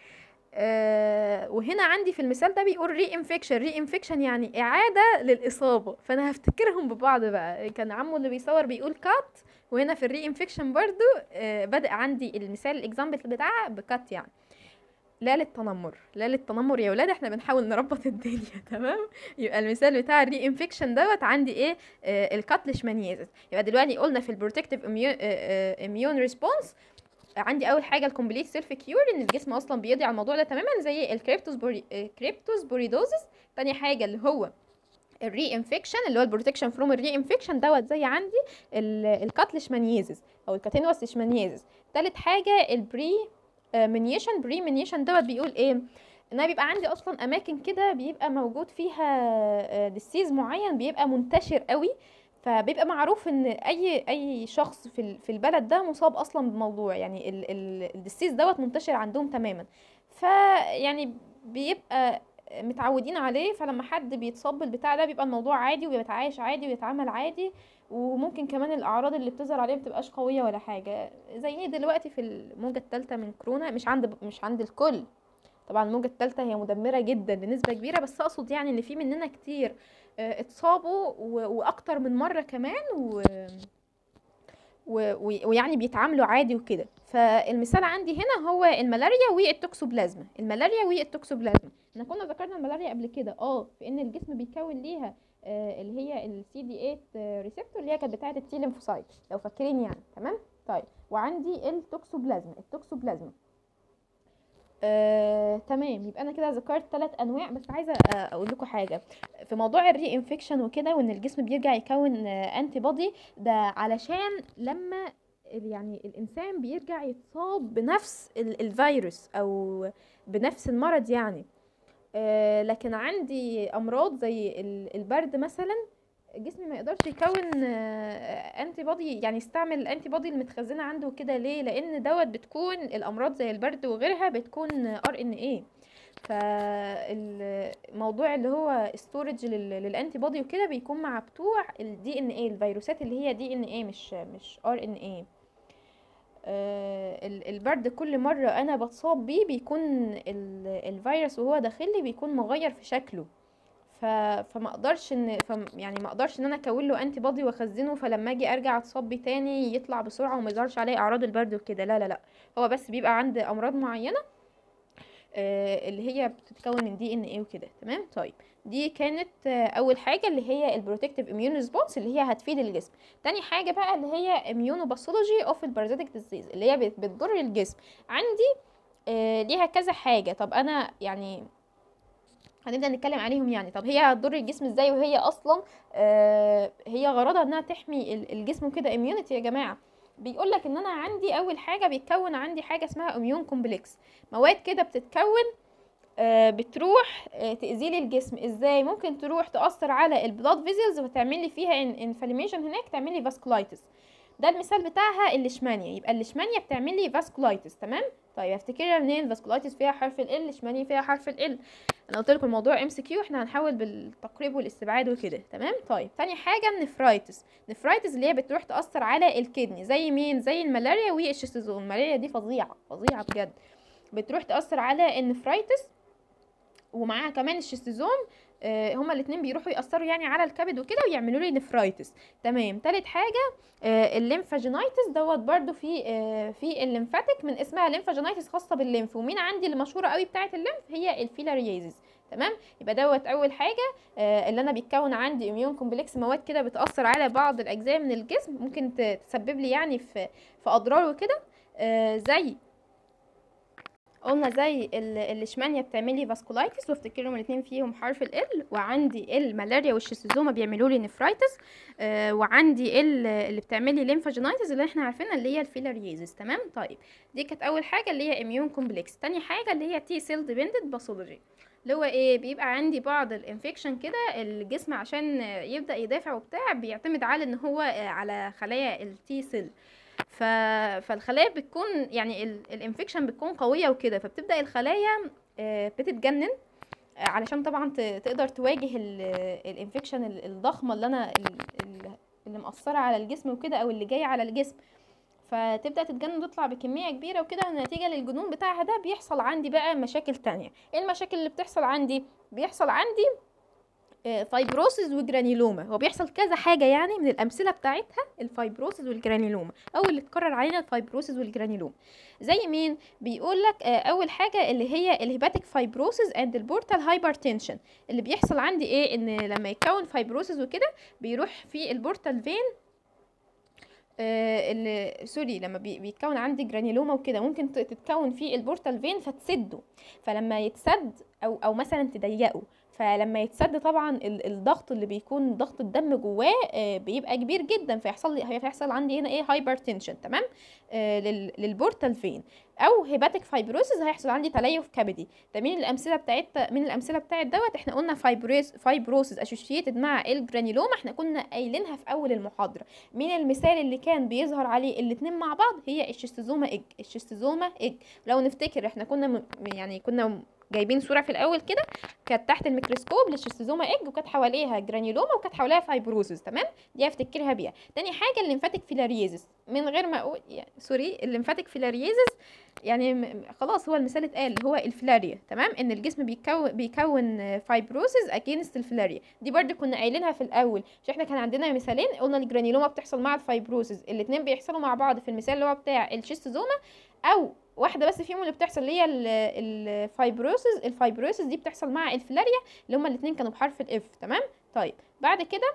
أه وهنا عندي في المثال ده بيقول ري انفكشن ري انفكشن يعني اعاده للاصابه فانا هفتكرهم ببعض بقى كان عمو اللي بيصور بيقول كات وهنا في الري انفكشن برضو أه بدأ عندي المثال الاكزامبل بتاعها بكات يعني لا للتنمر لا للتنمر يا ولاد احنا بنحاول نربط الدنيا تمام يبقى المثال بتاع الري انفكشن دوت عندي ايه آه الكاتليشمانيازيس يبقى دلوقتي قلنا في البروتكتيف اميون ريسبونس عندي اول حاجه الكومبليت سيلف كيور ان الجسم اصلا بيقضي على الموضوع ده تماما زي الكريبتوس بوري كريبتوس بوريدوزس تاني حاجه اللي هو الري انفكشن اللي هو البروتكشن فروم الري انفكشن دوت زي عندي الكاتليشمانيازيس او الكاتينوس ليشمانيازيس تالت حاجه البري منيشن بري منيشن دوت بيقول ايه ان انا بيبقى عندي اصلا اماكن كده بيبقى موجود فيها ديسيز معين بيبقى منتشر قوي فبيبقى معروف ان اي اي شخص في ال- في البلد ده مصاب اصلا بموضوع يعني ال- ال- الديسيز دوت منتشر عندهم تماما فيعني بيبقى متعودين عليه فلما حد بيتصاب بالبتاع ده بيبقى الموضوع عادي وبيتعايش عادي ويتعامل عادي وممكن كمان الاعراض اللي بتظهر عليه متبقاش قويه ولا حاجه زي دلوقتي في الموجه الثالثه من كورونا مش عند مش عند الكل طبعا الموجه الثالثه هي مدمره جدا بنسبه كبيره بس اقصد يعني ان في مننا كتير آه، اتصابوا و- واكتر من مره كمان و... و... و- ويعني بيتعاملوا عادي وكده فالمثال عندي هنا هو الملاريا والتوكسوبلازما الملاريا والتوكسوبلازما احنا كنا ذكرنا الملاريا قبل كده اه في ان الجسم بيكون ليها آه اللي هي السي دي 8 ريسبتور اللي هي كانت بتاعه التي ليمفوسايت لو فاكرين يعني تمام طيب وعندي التوكسوبلازما التوكسوبلازما آه، تمام يبقى انا كده ذكرت ثلاث انواع بس عايزه آه، اقول لكم حاجه في موضوع الري انفكشن وكده وان الجسم بيرجع يكون انتي بودي ده علشان لما ال- يعني الانسان بيرجع يتصاب بنفس ال- الفيروس او بنفس المرض يعني آه، لكن عندي امراض زي ال- البرد مثلا جسمي ما يقدرش يكون انتي بودي يعني يستعمل الانتي بودي المتخزنه عنده كده ليه لان دوت بتكون الامراض زي البرد وغيرها بتكون ار ان ايه فالموضوع اللي هو ستورج للانتي بودي وكده بيكون مع بتوع الدي ان ايه الفيروسات اللي هي دي ان ايه مش مش ار ان ايه البرد كل مرة انا بتصاب بيه بيكون ال- الفيروس وهو داخلي بيكون مغير في شكله ف... فما اقدرش ان ف... يعني ما اقدرش ان انا اكون له انتي بودي واخزنه فلما اجي ارجع اتصاب بيه تاني يطلع بسرعه وما يظهرش عليه اعراض البرد وكده لا لا لا هو بس بيبقى عند امراض معينه آه، اللي هي بتتكون من دي ان ايه وكده تمام طيب دي كانت آه، اول حاجه اللي هي البروتكتيف اميون ريسبونس اللي هي هتفيد الجسم تاني حاجه بقى اللي هي اميونوباثولوجي اوف البارازيتك ديزيز اللي هي بت- بتضر الجسم عندي آه، ليها كذا حاجه طب انا يعني هنبدا نتكلم عليهم يعني طب هي هتضر الجسم ازاي وهي اصلا آه هي غرضها انها تحمي ال- الجسم كده اميونيتي يا جماعه بيقول لك ان انا عندي اول حاجه بيتكون عندي حاجه اسمها اميون كومبلكس مواد كده بتتكون آه بتروح آه تاذي لي الجسم ازاي ممكن تروح تاثر على البلاد فيزلز وتعمل لي فيها انفلاميشن هناك تعمل لي فاسكولايتس ده المثال بتاعها الليشمانيا يبقى الليشمانيا بتعمل لي فاسكولايتس تمام طيب افتكرها منين الفاسكولايتس فيها حرف ال الليشمانيا فيها حرف ال انا قلت لكم الموضوع ام سي كيو احنا هنحاول بالتقريب والاستبعاد وكده تمام طيب تاني حاجه النفرايتس نفرايتس اللي هي بتروح تاثر على الكدني زي مين زي الملاريا والشيستوزوم الملاريا دي فظيعه فظيعه بجد بتروح تاثر على النفرايتس ومعاها كمان الشيستوزوم آه، هما الاتنين بيروحوا يأثروا يعني على الكبد وكده ويعملوا لي نفرايتس تمام تالت حاجة آه، الليمفاجينايتس دوت برضو في آه، في الليمفاتيك من اسمها ليمفاجينايتس خاصة بالليمف ومين عندي اللي مشهورة قوي بتاعة الليمف هي الفيلاريازيس تمام يبقى دوت اول حاجه آه، اللي انا بيتكون عندي اميون كومبلكس مواد كده بتاثر على بعض الاجزاء من الجسم ممكن ت- تسبب لي يعني في في اضرار وكده آه، زي قلنا زي ال- الاشمانيا بتعملي فاسكولايتس وافتكرهم الاثنين فيهم حرف ال وعندي الملاريا والشيستوزوما بيعملوا لي نفرايتس آه وعندي ال- اللي بتعملي ليمفاجينايتس اللي احنا عارفينها اللي هي الفيلاريزيس تمام طيب دي كانت اول حاجه اللي هي اميون كومبلكس تاني حاجه اللي هي تي سيل ديبندنت باثولوجي اللي هو ايه بيبقى عندي بعض الانفكشن كده الجسم عشان يبدا يدافع وبتاع بيعتمد على ان هو آه، على خلايا التي سيل ف... فالخلايا بتكون يعني الانفكشن بتكون قويه وكده فبتبدا الخلايا آه، بتتجنن آه، علشان طبعا ت- تقدر تواجه الانفكشن الضخمه اللي انا ال- ال- اللي مأثره على الجسم وكده او اللي جايه على الجسم فتبدا تتجنن وتطلع بكميه كبيره وكده ونتيجه للجنون بتاعها ده بيحصل عندي بقى مشاكل تانية ايه المشاكل اللي بتحصل عندي بيحصل عندي فايبروسيس وجرانيلوما هو بيحصل كذا حاجه يعني من الامثله بتاعتها الفايبروسيس والجرانيلوما او اللي اتكرر علينا الفايبروسيس والجرانيلوما زي مين بيقول لك اول حاجه اللي هي الهيباتيك فايبروسيس اند البورتال هايبرتنشن اللي بيحصل عندي ايه ان لما يتكون فايبروسيس وكده بيروح في البورتال فين آه، اللي سوري لما بي- بيتكون عندي جرانيلوما وكده ممكن ت- تتكون في البورتال فين فتسده فلما يتسد او او مثلا تضيقه فلما يتسد طبعا ال- الضغط اللي بيكون ضغط الدم جواه آه، بيبقى كبير جدا فيحصل لي هيحصل عندي هنا ايه هايبرتنشن تمام آه، لل- للبورتال فين او هيباتيك فايبروسيس هيحصل عندي تليف كبدي ده مين الامثله بتاعت من الامثله بتاعت دوت احنا قلنا فايبروس فايبروسيس اسوشيتد مع الجرانيلوما احنا كنا قايلينها في اول المحاضره مين المثال اللي كان بيظهر عليه الاتنين مع بعض هي الشيستوزوما ايج الشيستوزوما ايج لو نفتكر احنا كنا م... يعني كنا جايبين صوره في الاول كده كانت تحت الميكروسكوب للشيستوزوما ايج وكانت حواليها جرانيولوما وكانت حواليها فايبروسيس تمام دي افتكرها بيها تاني حاجه الليمفاتيك فيلاريزس من غير ما اقول يعني سوري الليمفاتيك فيلاريزس يعني م- خلاص هو المثال اتقال اللي هو الفلاريا تمام ان الجسم بيكون بيكون فايبروسيس اجينست الفلاريا دي برضو كنا قايلينها في الاول مش احنا كان عندنا مثالين قلنا الجرانيلوما بتحصل مع الفايبروسيس الاثنين بيحصلوا مع بعض في المثال اللي هو بتاع الشيستوزوما او واحده بس فيهم اللي بتحصل اللي هي ال- الفايبروسيس الفايبروسيس دي بتحصل مع الفلاريا اللي هما الاثنين كانوا بحرف الاف تمام طيب بعد كده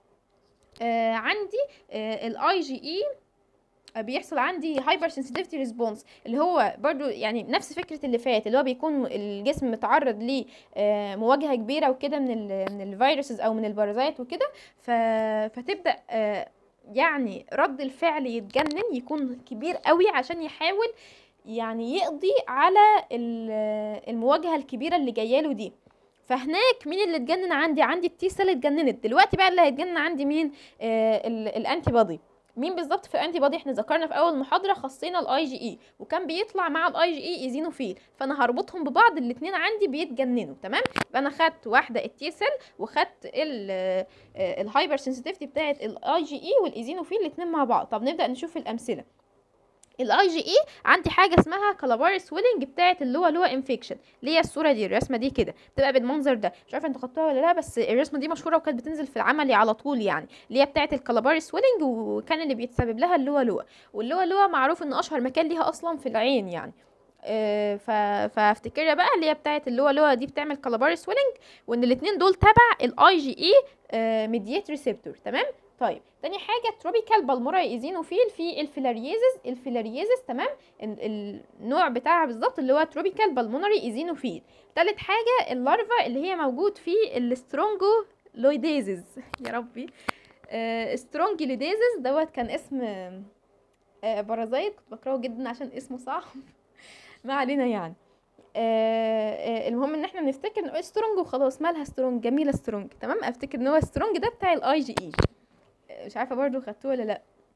آه عندي آه الاي جي اي بيحصل عندي هايبر سنسيتيفيتي ريسبونس اللي هو برضو يعني نفس فكره اللي فات اللي هو بيكون الجسم متعرض لمواجهه كبيره وكده من ال من الفيروسز او من البارازيت وكده ف... فتبدا آه، يعني رد الفعل يتجنن يكون كبير قوي عشان يحاول يعني يقضي على ال- المواجهه الكبيره اللي جايه له دي فهناك مين اللي اتجنن عندي عندي التي سيل اتجننت دلوقتي بقى اللي هيتجنن عندي مين آه الانتي بودي مين بالظبط في الانتي بودي احنا ذكرنا في اول محاضره خصينا الاي جي اي وكان بيطلع مع الاي جي اي ايزينوفيل فانا هربطهم ببعض الاثنين عندي بيتجننوا تمام يبقى انا خدت واحده التي سيل وخدت الهايبر سنسيتيفيتي بتاعت الاي جي اي والايزينوفيل الاثنين مع بعض طب نبدا نشوف الامثله الاي جي اي عندي حاجه اسمها كالاباري سويلنج بتاعه اللوا لوا انفكشن اللي هي الصوره دي الرسمه دي كده بتبقى بالمنظر ده مش عارفه انتوا خدتوها ولا لا بس الرسمه دي مشهوره وكانت بتنزل في العملي على طول يعني اللي هي بتاعه الكالاباري سويلنج وكان اللي بيتسبب لها اللوا لوا واللوا لوا معروف ان اشهر مكان ليها اصلا في العين يعني آه، ف... فافتكرها بقى اللي هي بتاعه اللوا لوا دي بتعمل كالاباري سويلنج وان الاثنين دول تبع الاي جي اي ميديات ريسبتور تمام طيب تاني حاجه تروبيكال بالموراي ايزينوفيل في الفيلاريزز الفيلاريزز تمام ال- النوع بتاعها بالظبط اللي هو تروبيكال بالمونري ايزينوفيل تالت حاجه اللارفا اللي هي موجود في السترونجو لويديزز يا ربي سترونجيليديزز دوت كان اسم آه، بارازيت كنت بكرهه جدا عشان اسمه صعب ما علينا يعني آه، آه، المهم ان احنا نفتكر ان سترونج وخلاص مالها سترونج جميله سترونج تمام افتكر ان هو سترونج ده بتاع الاي جي اي مش عارفه برضو خدتوه ولا لا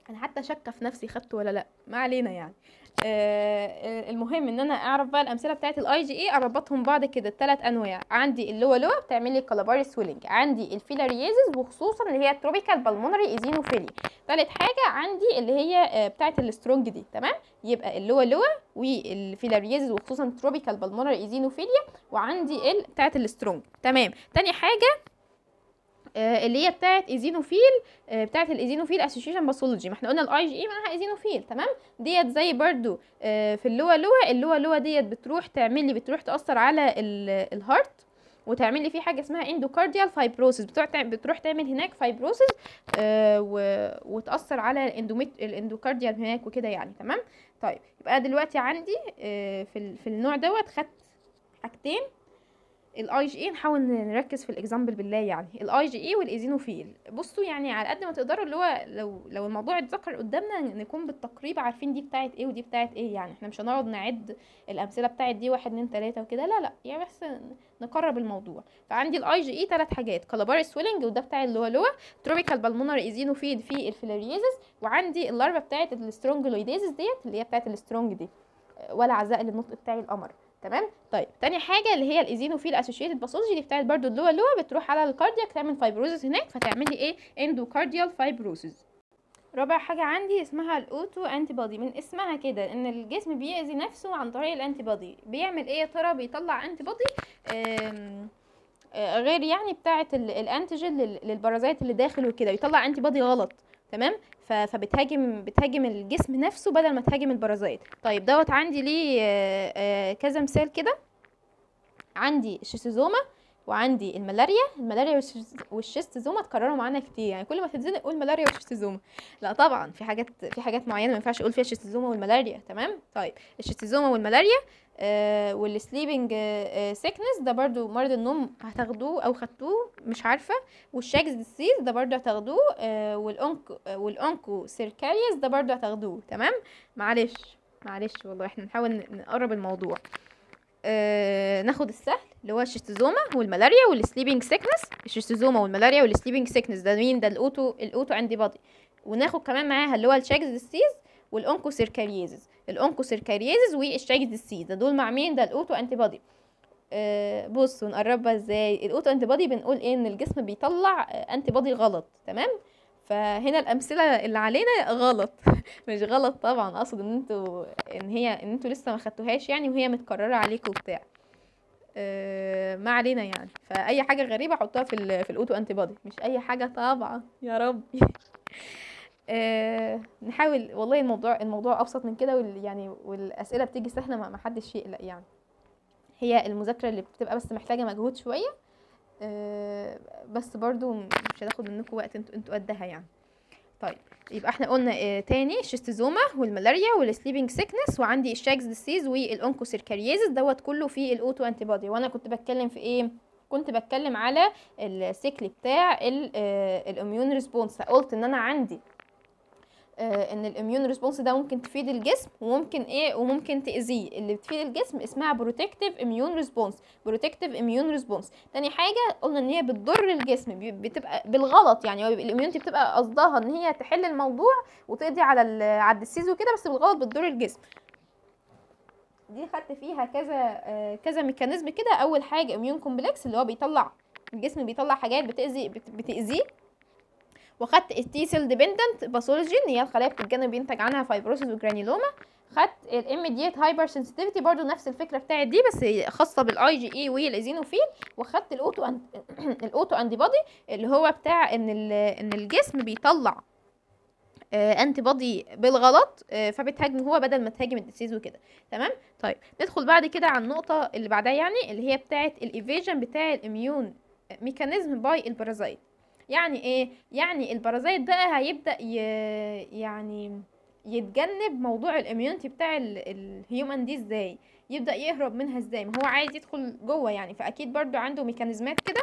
انا حتى شاكه في نفسي خدته ولا لا ما علينا يعني آه آه، المهم ان انا اعرف بقى الامثله بتاعت الاي جي اي اربطهم بعض كده الثلاث انواع عندي اللوا لوا بتعمل لي كالاباري سويلنج عندي الفيلاريزز وخصوصا اللي هي التروبيكال بالمونري ايزينوفيليا ثالث حاجه عندي اللي هي آه، بتاعت السترونج دي تمام يبقى اللوا لوا والفيلاريزز وخصوصا التروبيكال بالمونري ايزينوفيليا وعندي ال بتاعت السترونج تمام تاني حاجه آه، اللي هي بتاعت ايزينوفيل آه، بتاعت الايزينوفيل اسوشيشن باثولوجي ما احنا قلنا الاي جي اي معناها ايزينوفيل تمام ديت زي برضو آه، في اللوا لوا اللوا لوا ديت بتروح تعمل لي بتروح تاثر على ال- الهارت وتعمل لي فيه حاجه اسمها اندوكارديال فايبروسيس بتروح تعمل بتروح تعمل هناك فايبروسيس آه و... وتاثر على الاندوميت الاندوكارديال هناك وكده يعني تمام طيب يبقى أنا دلوقتي عندي آه في ال... في النوع دوت خدت حاجتين الاي جي اي نحاول نركز في الاكزامبل بالله يعني الاي جي اي والايزينوفيل بصوا يعني على قد ما تقدروا اللي هو لو لو الموضوع اتذكر قدامنا نكون بالتقريب عارفين دي بتاعت ايه ودي بتاعت ايه يعني احنا مش هنقعد نعد الامثله بتاعت دي واحد اتنين تلاته وكده لا لا يعني بس نقرب الموضوع فعندي الاي جي اي ثلاث حاجات كالاباري سويلنج وده بتاع اللي هو لوا تروبيكال بالمونر ايزينوفيل في الفيلاريزز وعندي اللارفا بتاعت السترونجلويديزز ديت اللي هي بتاعت السترونج دي ولا عزاء للنطق بتاعي القمر تمام طيب تاني حاجه اللي هي الايزينوفيل اسوشيتد باثولوجي دي بتاعت برضو اللوا لوا بتروح على الكاردياك تعمل فايبروزس هناك فتعمل لي ايه اندوكارديال فايبروسيس رابع حاجة عندي اسمها الاوتو انتي بودي من اسمها كده ان الجسم بيأذي نفسه عن طريق الانتي بودي بيعمل ايه يا ترى بيطلع انتي بودي آم، آه، غير يعني بتاعه ال- الانتيجين لل- للبرازيت اللي داخل وكده بيطلع انتي بودي غلط تمام ف- فبتهاجم بتهاجم الجسم نفسه بدل ما تهاجم البرازيت طيب دوت عندي ليه آه، آه، كذا مثال كده عندي الشيستوزوما وعندي الملاريا الملاريا والشيست- والشيستوزوما اتكرروا معانا كتير يعني كل ما تتزنق قول ملاريا والشيستوزوما لا طبعا في حاجات في حاجات معينه ما ينفعش اقول فيها الشيستوزوما والملاريا تمام طيب الشيستوزوما والملاريا آه والسليبنج آه سيكنس ده برضو مرض النوم هتاخدوه او خدتوه مش عارفه والشاكس ديسيز ده برضو هتاخدوه آه والأونكو آه والأونكو سيركاريس ده برضو هتاخدوه تمام معلش معلش والله احنا نحاول ن- نقرب الموضوع آه ناخد السهل اللي هو الشيستوزوما والملاريا والسليبنج سيكنس الشيستوزوما والملاريا والسليبنج سيكنس ده مين ده الاوتو الاوتو انتي بودي وناخد كمان معاها اللي هو الشاكس ديسيز والاونكو سيركاريزز الاونكو سيركاريزز والشاكس ديسيز ده دول مع مين ده الاوتو انتي بودي آه بصوا نقربها ازاي الاوتو انتي بودي بنقول ايه ان الجسم بيطلع آه، انتي بودي غلط تمام فهنا الامثله اللي علينا غلط مش غلط طبعا اقصد ان انتوا ان هي ان انتوا لسه ما خدتوهاش يعني وهي متكرره عليكم وبتاع آه، ما علينا يعني فاي حاجه غريبه حطوها في ال في الاوتو انتي بودي مش اي حاجه طبعا يا ربي آه، نحاول والله الموضوع الموضوع ابسط من كده وال يعني والاسئله بتيجي سهله ما ما حدش يقلق يعني هي المذاكره اللي بتبقى بس محتاجه مجهود شويه آه، بس برضو مش هتاخد منكم وقت انتوا انتوا قدها يعني طيب يبقى احنا قلنا اه تاني الشيستوزوما والملاريا والسليبنج سيكنس وعندي الشاكس ديسيز والاونكوسيركاريزس دوت كله في الاوتو انتي بودي وانا كنت بتكلم في ايه كنت بتكلم على السيكل بتاع الاميون ريسبونس قلت ان انا عندي آه، ان الاميون ريسبونس ده ممكن تفيد الجسم وممكن ايه وممكن تاذيه اللي بتفيد الجسم اسمها بروتكتيف اميون ريسبونس بروتكتيف اميون ريسبونس تاني حاجه قلنا ان هي بتضر الجسم بي- بتبقى بالغلط يعني الاميونتي بتبقى قصدها ان هي تحل الموضوع وتقضي على ال- على الديسيز وكده بس بالغلط بتضر الجسم دي خدت فيها كذا آه، كذا ميكانيزم كده اول حاجه اميون كومبلكس اللي هو بيطلع الجسم بيطلع حاجات بتاذي بت- بتاذيه وخدت التي سيل ديبندنت باثولوجي ان هي الخلايا بتتجنب بينتج عنها فايبروسيس وجرانيلوما خدت الاميديت هايبر سنسيتيفيتي برضو نفس الفكره بتاعت دي بس هي خاصه بالاي جي اي والايزينوفيل وخدت الاوتو أن... الاوتو انتي بودي اللي هو بتاع ان ال... ان الجسم بيطلع انتي بودي بالغلط آه، فبتهاجم هو بدل ما تهاجم الديسيز وكده تمام طيب ندخل بعد كده على النقطه اللي بعدها يعني اللي هي بتاعه الايفيجن بتاع الاميون ميكانيزم باي البارازايت يعني ايه يعني البارازايت بقى هيبدا ي... يعني يتجنب موضوع الاميونتي بتاع الهيومن دي ازاي يبدا يهرب منها ازاي ما هو عايز يدخل جوه يعني فاكيد برضو عنده ميكانيزمات كده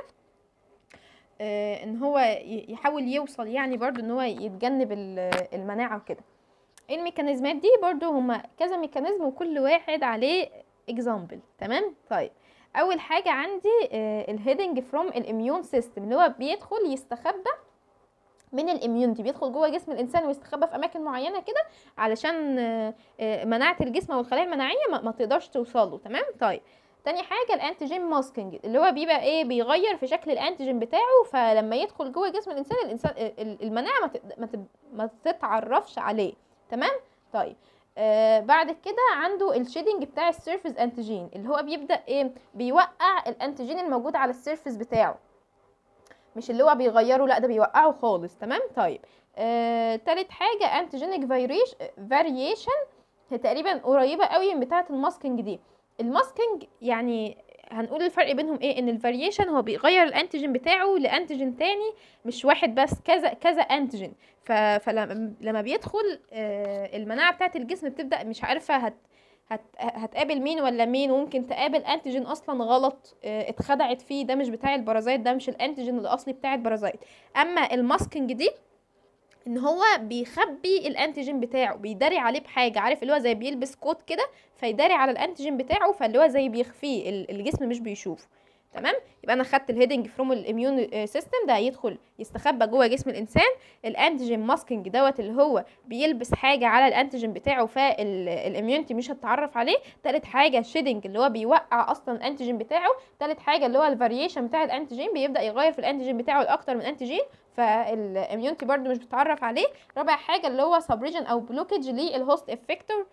آه، ان هو ي- يحاول يوصل يعني برضو ان هو يتجنب ال- المناعة وكده الميكانيزمات دي برضو هما كذا ميكانيزم وكل واحد عليه اكزامبل تمام طيب اول حاجة عندي الهيدنج فروم الاميون سيستم اللي هو بيدخل يستخبى من الاميونتي بيدخل جوه جسم الانسان ويستخبى في اماكن معينه كده علشان آه، آه، مناعه الجسم او الخلايا المناعيه ما, ما تقدرش توصل له تمام طيب تاني حاجة الانتيجين ماسكينج اللي هو بيبقى ايه بيغير في شكل الانتيجين بتاعه فلما يدخل جوه جسم الانسان الانسان ال- المناعة ما تق- ما تب- ما تتعرفش عليه تمام طيب آه بعد كده عنده الشيدنج بتاع السيرفيس انتيجين اللي هو بيبدأ ايه بيوقع الانتيجين الموجود على السيرفيس بتاعه مش اللي هو بيغيره لا ده بيوقعه خالص تمام طيب آه، تالت حاجة انتيجينيك فاريشن هي تقريبا قريبة قوي من بتاعة الماسكينج دي الماسكينج يعني هنقول الفرق بينهم ايه ان الفاريشن هو بيغير الانتيجين بتاعه لانتيجين تاني مش واحد بس كذا كذا انتيجين ف... فلما لما بيدخل آه، المناعة بتاعة الجسم بتبدأ مش عارفة هت هت... هتقابل مين ولا مين وممكن تقابل انتيجين اصلا غلط اه، اتخدعت فيه ده مش بتاع البرازيت ده مش الانتيجين الاصلي بتاع البرازيت اما الماسكينج دي ان هو بيخبي الانتيجين بتاعه بيداري عليه بحاجه عارف اللي هو زي بيلبس كوت كده فيداري على الانتيجين بتاعه فاللي هو زي بيخفيه ال- الجسم مش بيشوفه تمام يبقى انا خدت الهيدنج فروم الاميون سيستم ده هيدخل يستخبى جوه جسم الانسان الانتيجين ماسكينج دوت اللي هو بيلبس حاجه على الانتيجين بتاعه فالاميونتي مش هتتعرف عليه تالت حاجه الشيدنج اللي هو بيوقع اصلا الانتيجين بتاعه تالت حاجه اللي هو الفاريشن بتاع الانتيجين بيبدا يغير في الانتيجين بتاعه لاكتر من انتيجين فالاميونتي برضو مش بتتعرف عليه رابع حاجه اللي هو سبريجن او بلوكج للهوست افكتور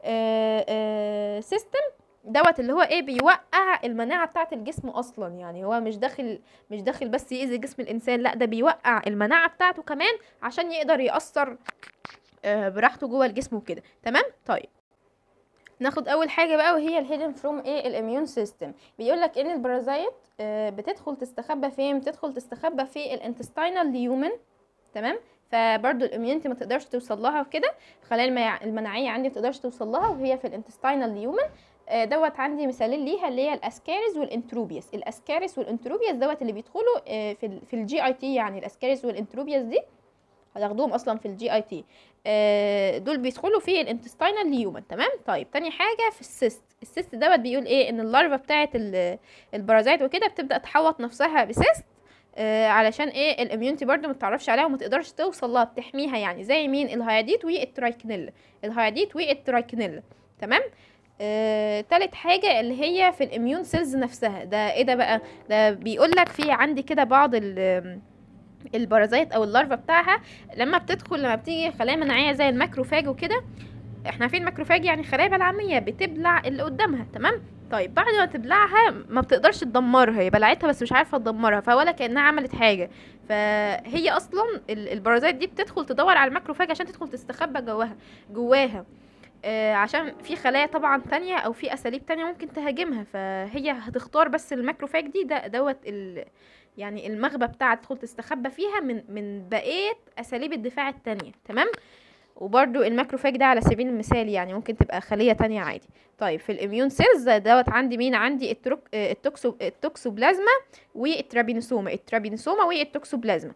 سيستم دوت اللي هو ايه بيوقع المناعه بتاعه الجسم اصلا يعني هو مش داخل مش داخل بس يأذي جسم الانسان لا ده بيوقع المناعه بتاعته كمان عشان يقدر يأثر آه، براحته جوه الجسم وكده تمام طيب ناخد اول حاجه بقى وهي الهيدن فروم ايه الاميون سيستم بيقول لك ان البرازيت آه، بتدخل تستخبى فين بتدخل تستخبى في الانتستينال ليومن تمام فبرضو الاميونتي ما تقدرش توصل لها وكده الخلايا الميع- المناعيه عندي ما تقدرش توصل لها وهي في الانتستينال ليومن آه، دوت عندي مثالين ليها اللي هي الاسكاريس والانتروبياس الاسكاريس والانتروبياس دوت اللي بيدخلوا آه، في ال في الجي اي تي يعني الاسكاريس والانتروبياس دي هتاخدوهم اصلا في الجي اي تي دول بيدخلوا في الانتستينال ليومن تمام طيب تاني حاجه في السيست السيست دوت بيقول ايه ان اللارفا بتاعه ال- البرازيت وكده بتبدا تحوط نفسها بسيست آه علشان ايه الاميونتي برضو ما تعرفش عليها وما تقدرش توصل لها بتحميها يعني زي مين الهياديت والترايكنيلا الهياديت والترايكنيلا تمام آه، تالت حاجة اللي هي في الاميون سيلز نفسها ده ايه ده بقى ده بيقول لك في عندي كده بعض ال البرازيت او اللارفا بتاعها لما بتدخل لما بتيجي خلايا مناعيه زي الماكروفاج وكده احنا عارفين الماكروفاج يعني خلايا بلعميه بتبلع اللي قدامها تمام طيب بعد ما تبلعها ما بتقدرش تدمرها هي بلعتها بس مش عارفه تدمرها فولا كانها عملت حاجه فهي اصلا ال- البرازيت دي بتدخل تدور على الماكروفاج عشان تدخل تستخبى جواها جواها آه عشان في خلايا طبعا تانية او في اساليب تانية ممكن تهاجمها فهي هتختار بس الماكروفاج دي ده دوت ال يعني المغبة بتاعة تدخل تستخبى فيها من من بقية اساليب الدفاع التانية تمام وبرده الماكروفاج ده على سبيل المثال يعني ممكن تبقى خلية تانية عادي طيب في الاميون سيلز دوت عندي مين عندي التروك آه، التوكسو التوكسوبلازما والترابينوسوما الترابينوسوما والتوكسوبلازما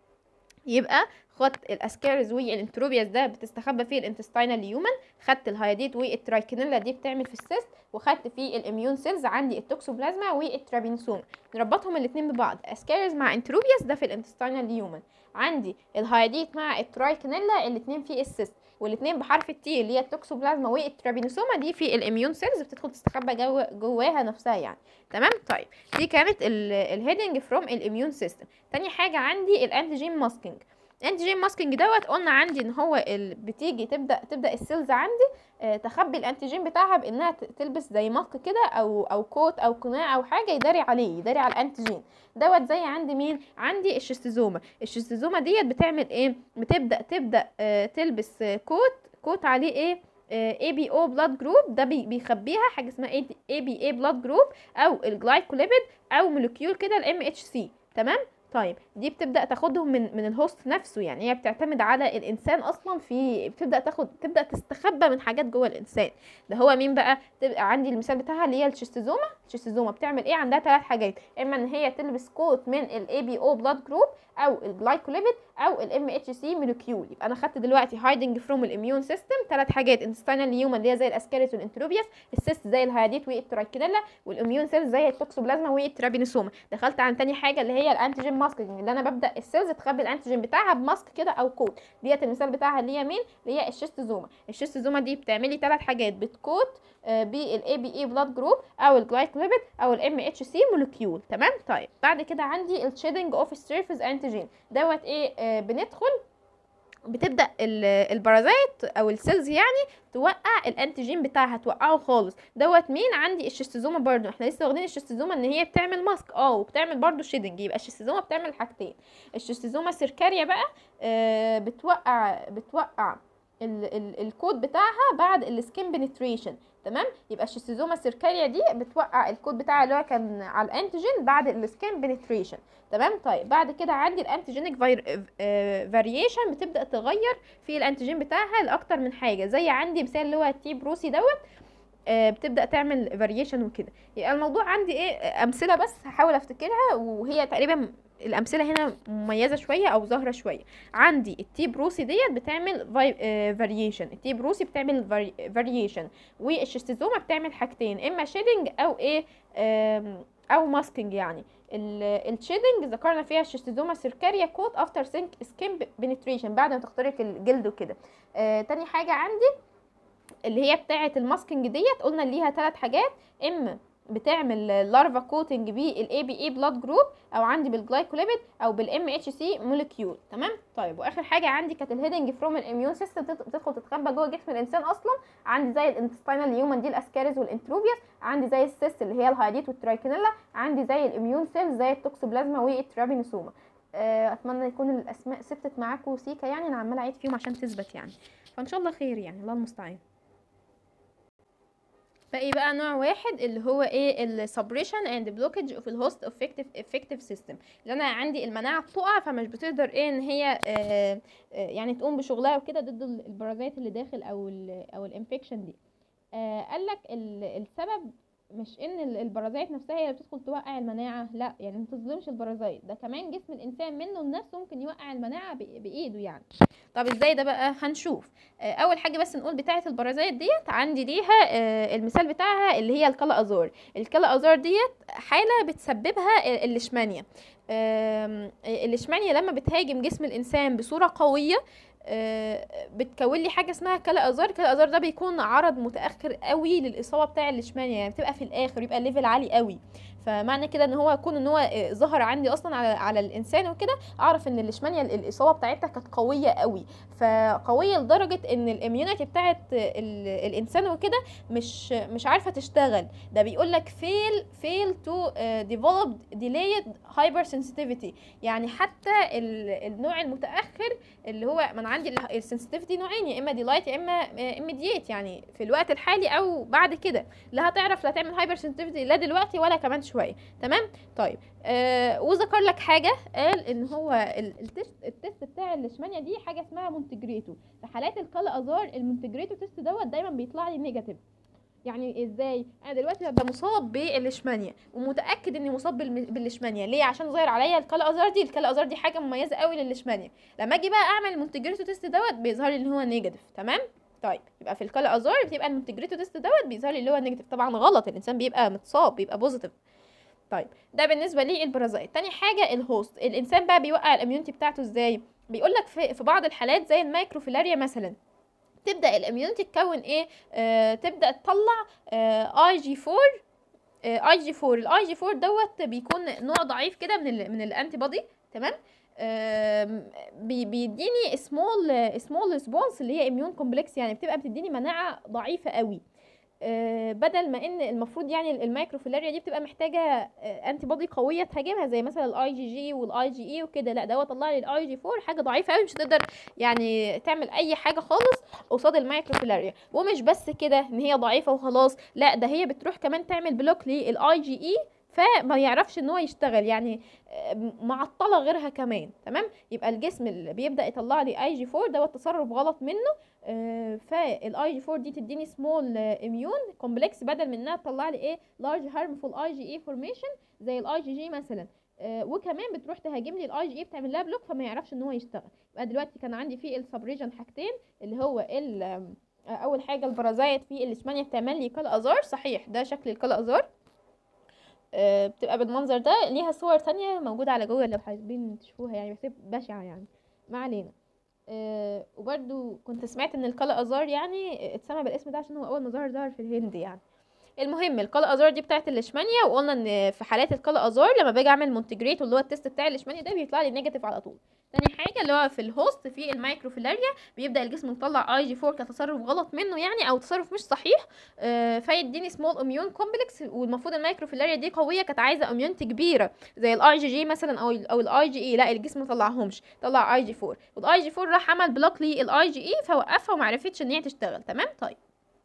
يبقى خدت الاسكاريز والانتروبياس ده بتستخبى فيه الانتستينال ليومن خدت الهياديت والترايكينيلا دي بتعمل في السيست وخدت في الاميون سيلز عندي التوكسوبلازما والترابينوسوما نربطهم الاثنين ببعض اسكاريز مع انتروبياس ده في الانتستينال ليومن عندي الهياديت مع الترايكينيلا الاثنين في السيست والاثنين بحرف التي اللي هي التوكسوبلازما والترابينوسوما دي في الاميون سيلز بتدخل تستخبى جو جواها نفسها يعني تمام طيب دي كانت الهيدنج فروم الاميون سيستم تاني حاجه عندي الانتيجين ماسكينج الانتيجين ماسكينج دوت قلنا عندي ان هو ال... بتيجي تبدا تبدا السيلز عندي آه تخبي الانتيجين بتاعها بانها ت- تلبس زي ماسك كده او او كوت او قناع او حاجه يداري عليه يداري على الانتيجين دوت زي عندي مين عندي الشيستوزوما الشيستوزوما ديت بتعمل ايه بتبدا تبدا آه تلبس آه كوت كوت عليه ايه اي بي او بلاد جروب ده بي- بيخبيها حاجه اسمها اي بي اي بلاد جروب او الجلايكوليبيد او مولكيول كده الام اتش سي تمام طيب دي بتبدا تاخدهم من من الهوست نفسه يعني هي بتعتمد على الانسان اصلا في بتبدا تاخد تبدا تستخبى من حاجات جوه الانسان ده هو مين بقى تبقى عندي المثال بتاعها اللي هي الشيستوزوما الشيستوزوما بتعمل ايه عندها ثلاث حاجات اما ان هي تلبس كوت من الاي بي او بلاد جروب او الجلايكوليبيد او الام اتش سي مولكيول يبقى انا خدت دلوقتي هايدنج فروم الاميون سيستم ثلاث حاجات انتستينال ليوما اللي هي زي الاسكاريت والانتروبياس السيست زي الهياديت والترايكينيلا والاميون سيلز زي التوكسوبلازما والترابينوسوما دخلت عن تاني حاجه اللي هي الانتيجين ماسكينج اللي انا ببدا السيلز تخبي الانتيجين بتاعها بماسك كده او كود ديت المثال بتاعها اللي هي مين اللي هي الشيستوزوما الشيستوزوما دي بتعملي ثلاث حاجات بتكوت بالاي بي اي بلاد جروب او الجلايكوليبيد او الام اتش سي مولكيول تمام طيب بعد كده عندي الشيدنج اوف سيرفيس انتيجين دوت ايه آه بندخل بتبدا البارازيت او السيلز يعني توقع الانتيجين بتاعها توقعه خالص دوت مين عندي الشيستوزوما برضو احنا لسه واخدين الشيستوزوما ان هي بتعمل ماسك اه وبتعمل برضو شيدنج يبقى الشيستوزوما بتعمل حاجتين الشيستوزوما سيركاريا بقى آه بتوقع بتوقع ال ال الكود بتاعها بعد السكين بنتريشن تمام يبقى الشيستوزوما سيركاريا دي بتوقع الكود بتاعها اللي هو كان على الانتيجين بعد السكين بنتريشن تمام طيب بعد كده عندي الانتيجينيك فاريشن بتبدا تغير في الانتيجين بتاعها لاكتر من حاجه زي عندي مثال اللي هو التي بروسي دوت آه بتبدا تعمل فاريشن وكده يبقى الموضوع عندي ايه امثله بس هحاول افتكرها وهي تقريبا الامثله هنا مميزه شويه او ظاهره شويه عندي التي بروسي ديت بتعمل فاريشن التي بروسي بتعمل فاريشن والشيستوزوما بتعمل حاجتين اما شيدنج او ايه او ماسكينج يعني الشيدنج ذكرنا فيها الشيستوزوما سيركاريا كوت افتر سينك سكين بنتريشن بعد ما تخترق الجلد وكده آه تاني حاجه عندي اللي هي بتاعه الماسكينج ديت قلنا ليها ثلاث حاجات اما بتعمل لارفا كوتنج بالاي بي اي بلاد جروب او عندي بالجلايكوليبيد او بالام اتش سي مولكيول تمام طيب واخر حاجه عندي كانت الهيدنج فروم الاميون سيستم بتدخل تتخبى جوه جسم الانسان اصلا عندي زي الانتستينال هيومن دي الاسكاريز والانتروبياس عندي زي السيست اللي هي الهايديت والترايكينيلا عندي زي الاميون سيلز زي التوكسوبلازما والترابينوسوما اتمنى يكون الاسماء ثبتت معاكم سيكا يعني انا عماله اعيد فيهم عشان تثبت يعني فان شاء الله خير يعني الله المستعان باقي بقى نوع واحد اللي هو ايه السبريشن اند بلوكج اوف الهوست افكتيف افكتيف سيستم اللي انا عندي المناعه بتقع فمش بتقدر ايه ان هي آه يعني تقوم بشغلها وكده ضد البرازيت اللي داخل او ال او الانفكشن دي آه قال لك السبب مش ان البرازيت نفسها هي اللي بتدخل توقع المناعه لا يعني ما تظلمش البرازيت ده كمان جسم الانسان منه لنفسه ممكن يوقع المناعه بايده يعني طب ازاي ده بقى هنشوف آه اول حاجه بس نقول بتاعه البرازيت ديت عندي ليها آه المثال بتاعها اللي هي الكلا ازار الكلا ازار ديت حاله بتسببها الليشمانيا آه الليشمانيا لما بتهاجم جسم الانسان بصوره قويه بتكون لي حاجه اسمها كلا ازار كلا ازار ده بيكون عرض متاخر قوي للاصابه بتاع الليشمانيا يعني بتبقى في الاخر يبقى الليفل عالي قوي فمعنى كده ان هو يكون ان هو ظهر عندي اصلا على على الانسان وكده اعرف ان الليشمانيا الاصابه بتاعتها كانت قويه قوي فقويه لدرجه ان الاميونيتي بتاعت الانسان وكده مش مش عارفه تشتغل ده بيقول لك فيل فيل تو ديفلوب ديلايد هايبر سنسيتيفيتي يعني حتى النوع المتاخر اللي هو ما انا عندي السنسيتيفيتي نوعين يا اما ديلايت يا اما اميديت يعني في الوقت الحالي او بعد كده لا هتعرف لا تعمل هايبر سنسيتيفيتي لا دلوقتي ولا كمان شويه تمام طيب آه وذكر لك حاجه قال ان هو التست التست بتاع الليشمانيا دي حاجه اسمها مونتجريتو في حالات الكلا ازار المونتجريتو تيست دوت دايما بيطلع لي نيجاتيف يعني ازاي انا دلوقتي ببقى مصاب بالليشمانيا ومتاكد اني مصاب بالليشمانيا ليه عشان ظاهر عليا الكلا ازار دي الكلا ازار دي حاجه مميزه قوي للليشمانيا لما اجي بقى اعمل المونتجريتو تيست دوت بيظهر لي ان هو نيجاتيف تمام طيب يبقى في الكلا ازار بتبقى المونتجريتو تيست دوت بيظهر لي اللي هو نيجاتيف طبعا غلط الانسان بيبقى متصاب بيبقى بوزيتيف طيب ده بالنسبه للبرازيت تاني حاجه الهوست الانسان بقى بيوقع الاميونتي بتاعته ازاي بيقول لك في, في بعض الحالات زي المايكروفيلاريا مثلا تبدا الاميونتي تكون ايه آه تبدا تطلع اي جي 4 اي جي 4 الاي جي 4 دوت بيكون نوع ضعيف كده من ال من الانتي بودي تمام بيديني سمول سمول ريسبونس اللي هي اميون كومبلكس يعني بتبقى بتديني مناعه ضعيفه قوي آه بدل ما ان المفروض يعني المايكروفيلاريا دي بتبقى محتاجه آه انتي بودي قويه تهاجمها زي مثلا الاي جي جي والاي جي اي وكده لا ده هو طلع لي الاي جي 4 حاجه ضعيفه قوي مش هتقدر يعني تعمل اي حاجه خالص قصاد المايكروفيلاريا ومش بس كده ان هي ضعيفه وخلاص لا ده هي بتروح كمان تعمل بلوك للاي جي اي فما يعرفش ان هو يشتغل يعني معطله غيرها كمان تمام يبقى الجسم اللي بيبدا يطلع لي اي جي 4 دوت تصرف غلط منه فالاي جي 4 دي تديني سمول اميون كومبلكس بدل من انها تطلع لي ايه لارج هارمفول اي جي اي فورميشن زي الاي جي جي مثلا آه وكمان بتروح تهاجم لي الاي جي اي بتعمل لها بلوك فما يعرفش ان هو يشتغل يبقى دلوقتي كان عندي في السبريجن حاجتين اللي هو ال اول حاجه البرازيت في الاشمانيا بتعمل لي كلا ازار صحيح ده شكل الكلا ازار آه، بتبقى بالمنظر ده ليها صور تانية موجودة على جوجل لو حابين تشوفوها يعني بس هي بشعة يعني ما علينا آه، وبرده كنت سمعت ان القلق ازار يعني اتسمى بالاسم ده عشان هو اول ما ظهر ظهر في الهند يعني المهم القلق ازار دي بتاعت الليشمانيا وقلنا ان في حالات القلق ازار لما باجي اعمل مونتجريت اللي هو التيست بتاع الليشمانيا ده بيطلع لي نيجاتيف على طول تاني حاجه اللي هو في الهوست في المايكروفيلاريا بيبدا الجسم يطلع اي جي 4 كتصرف غلط منه يعني او تصرف مش صحيح آه فيديني سمول اميون كومبلكس والمفروض المايكروفيلاريا دي قويه كانت عايزه اميونتي كبيره زي الاي جي جي مثلا او ال او الاي جي اي لا الجسم ما طلعهمش طلع اي جي 4 والاي جي 4 راح عمل بلوك للاي جي اي فوقفها وما عرفتش ان هي تشتغل تمام طيب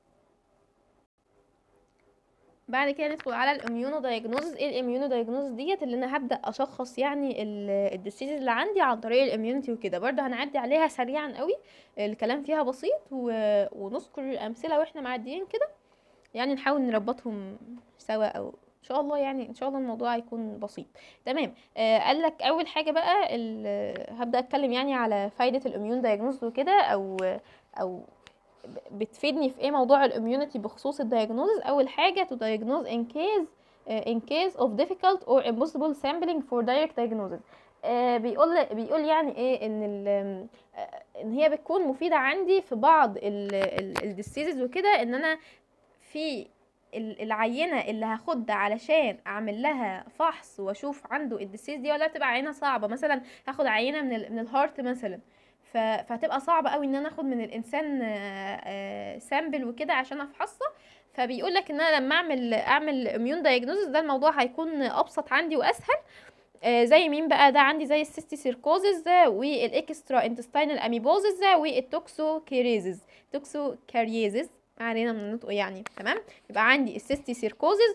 بعد كده ندخل على الاميونو دايجنوزز ايه الاميونو دايجنوزز ديت اللي انا هبدا اشخص يعني الديسيز اللي عندي عن طريق الاميونيتي وكده برضه هنعدي عليها سريعا قوي الكلام فيها بسيط و... ونذكر امثله واحنا معديين كده يعني نحاول نربطهم سوا او ان شاء الله يعني ان شاء الله الموضوع هيكون بسيط تمام آه قال لك اول حاجه بقى هبدا اتكلم يعني على فايده الاميون دايجنوز وكده او او بتفيدني في ايه موضوع الاميونيتي بخصوص الدايجنوز اول حاجه to diagnose in case uh, in case of difficult or impossible sampling for direct diagnosis uh, بيقول بيقول يعني ايه ان ال ان هي بتكون مفيده عندي في بعض الديسيزز وكده ان انا في العينه اللي هاخدها علشان اعمل لها فحص واشوف عنده الديسيز دي ولا تبقى عينه صعبه مثلا هاخد عينه من ال من الهارت مثلا فهتبقى صعبه قوي ان انا اخد من الانسان سامبل وكده عشان افحصها فبيقول لك ان انا لما اعمل اعمل اميون دايجنوزس ده الموضوع هيكون ابسط عندي واسهل آه زي مين بقى ده عندي زي السيستي سيركوزز والاكسترا انتستينال اميبوزز والتوكسو كيريزز توكسو كاريزز علينا من النطق يعني تمام يبقى عندي السيستي سيركوزز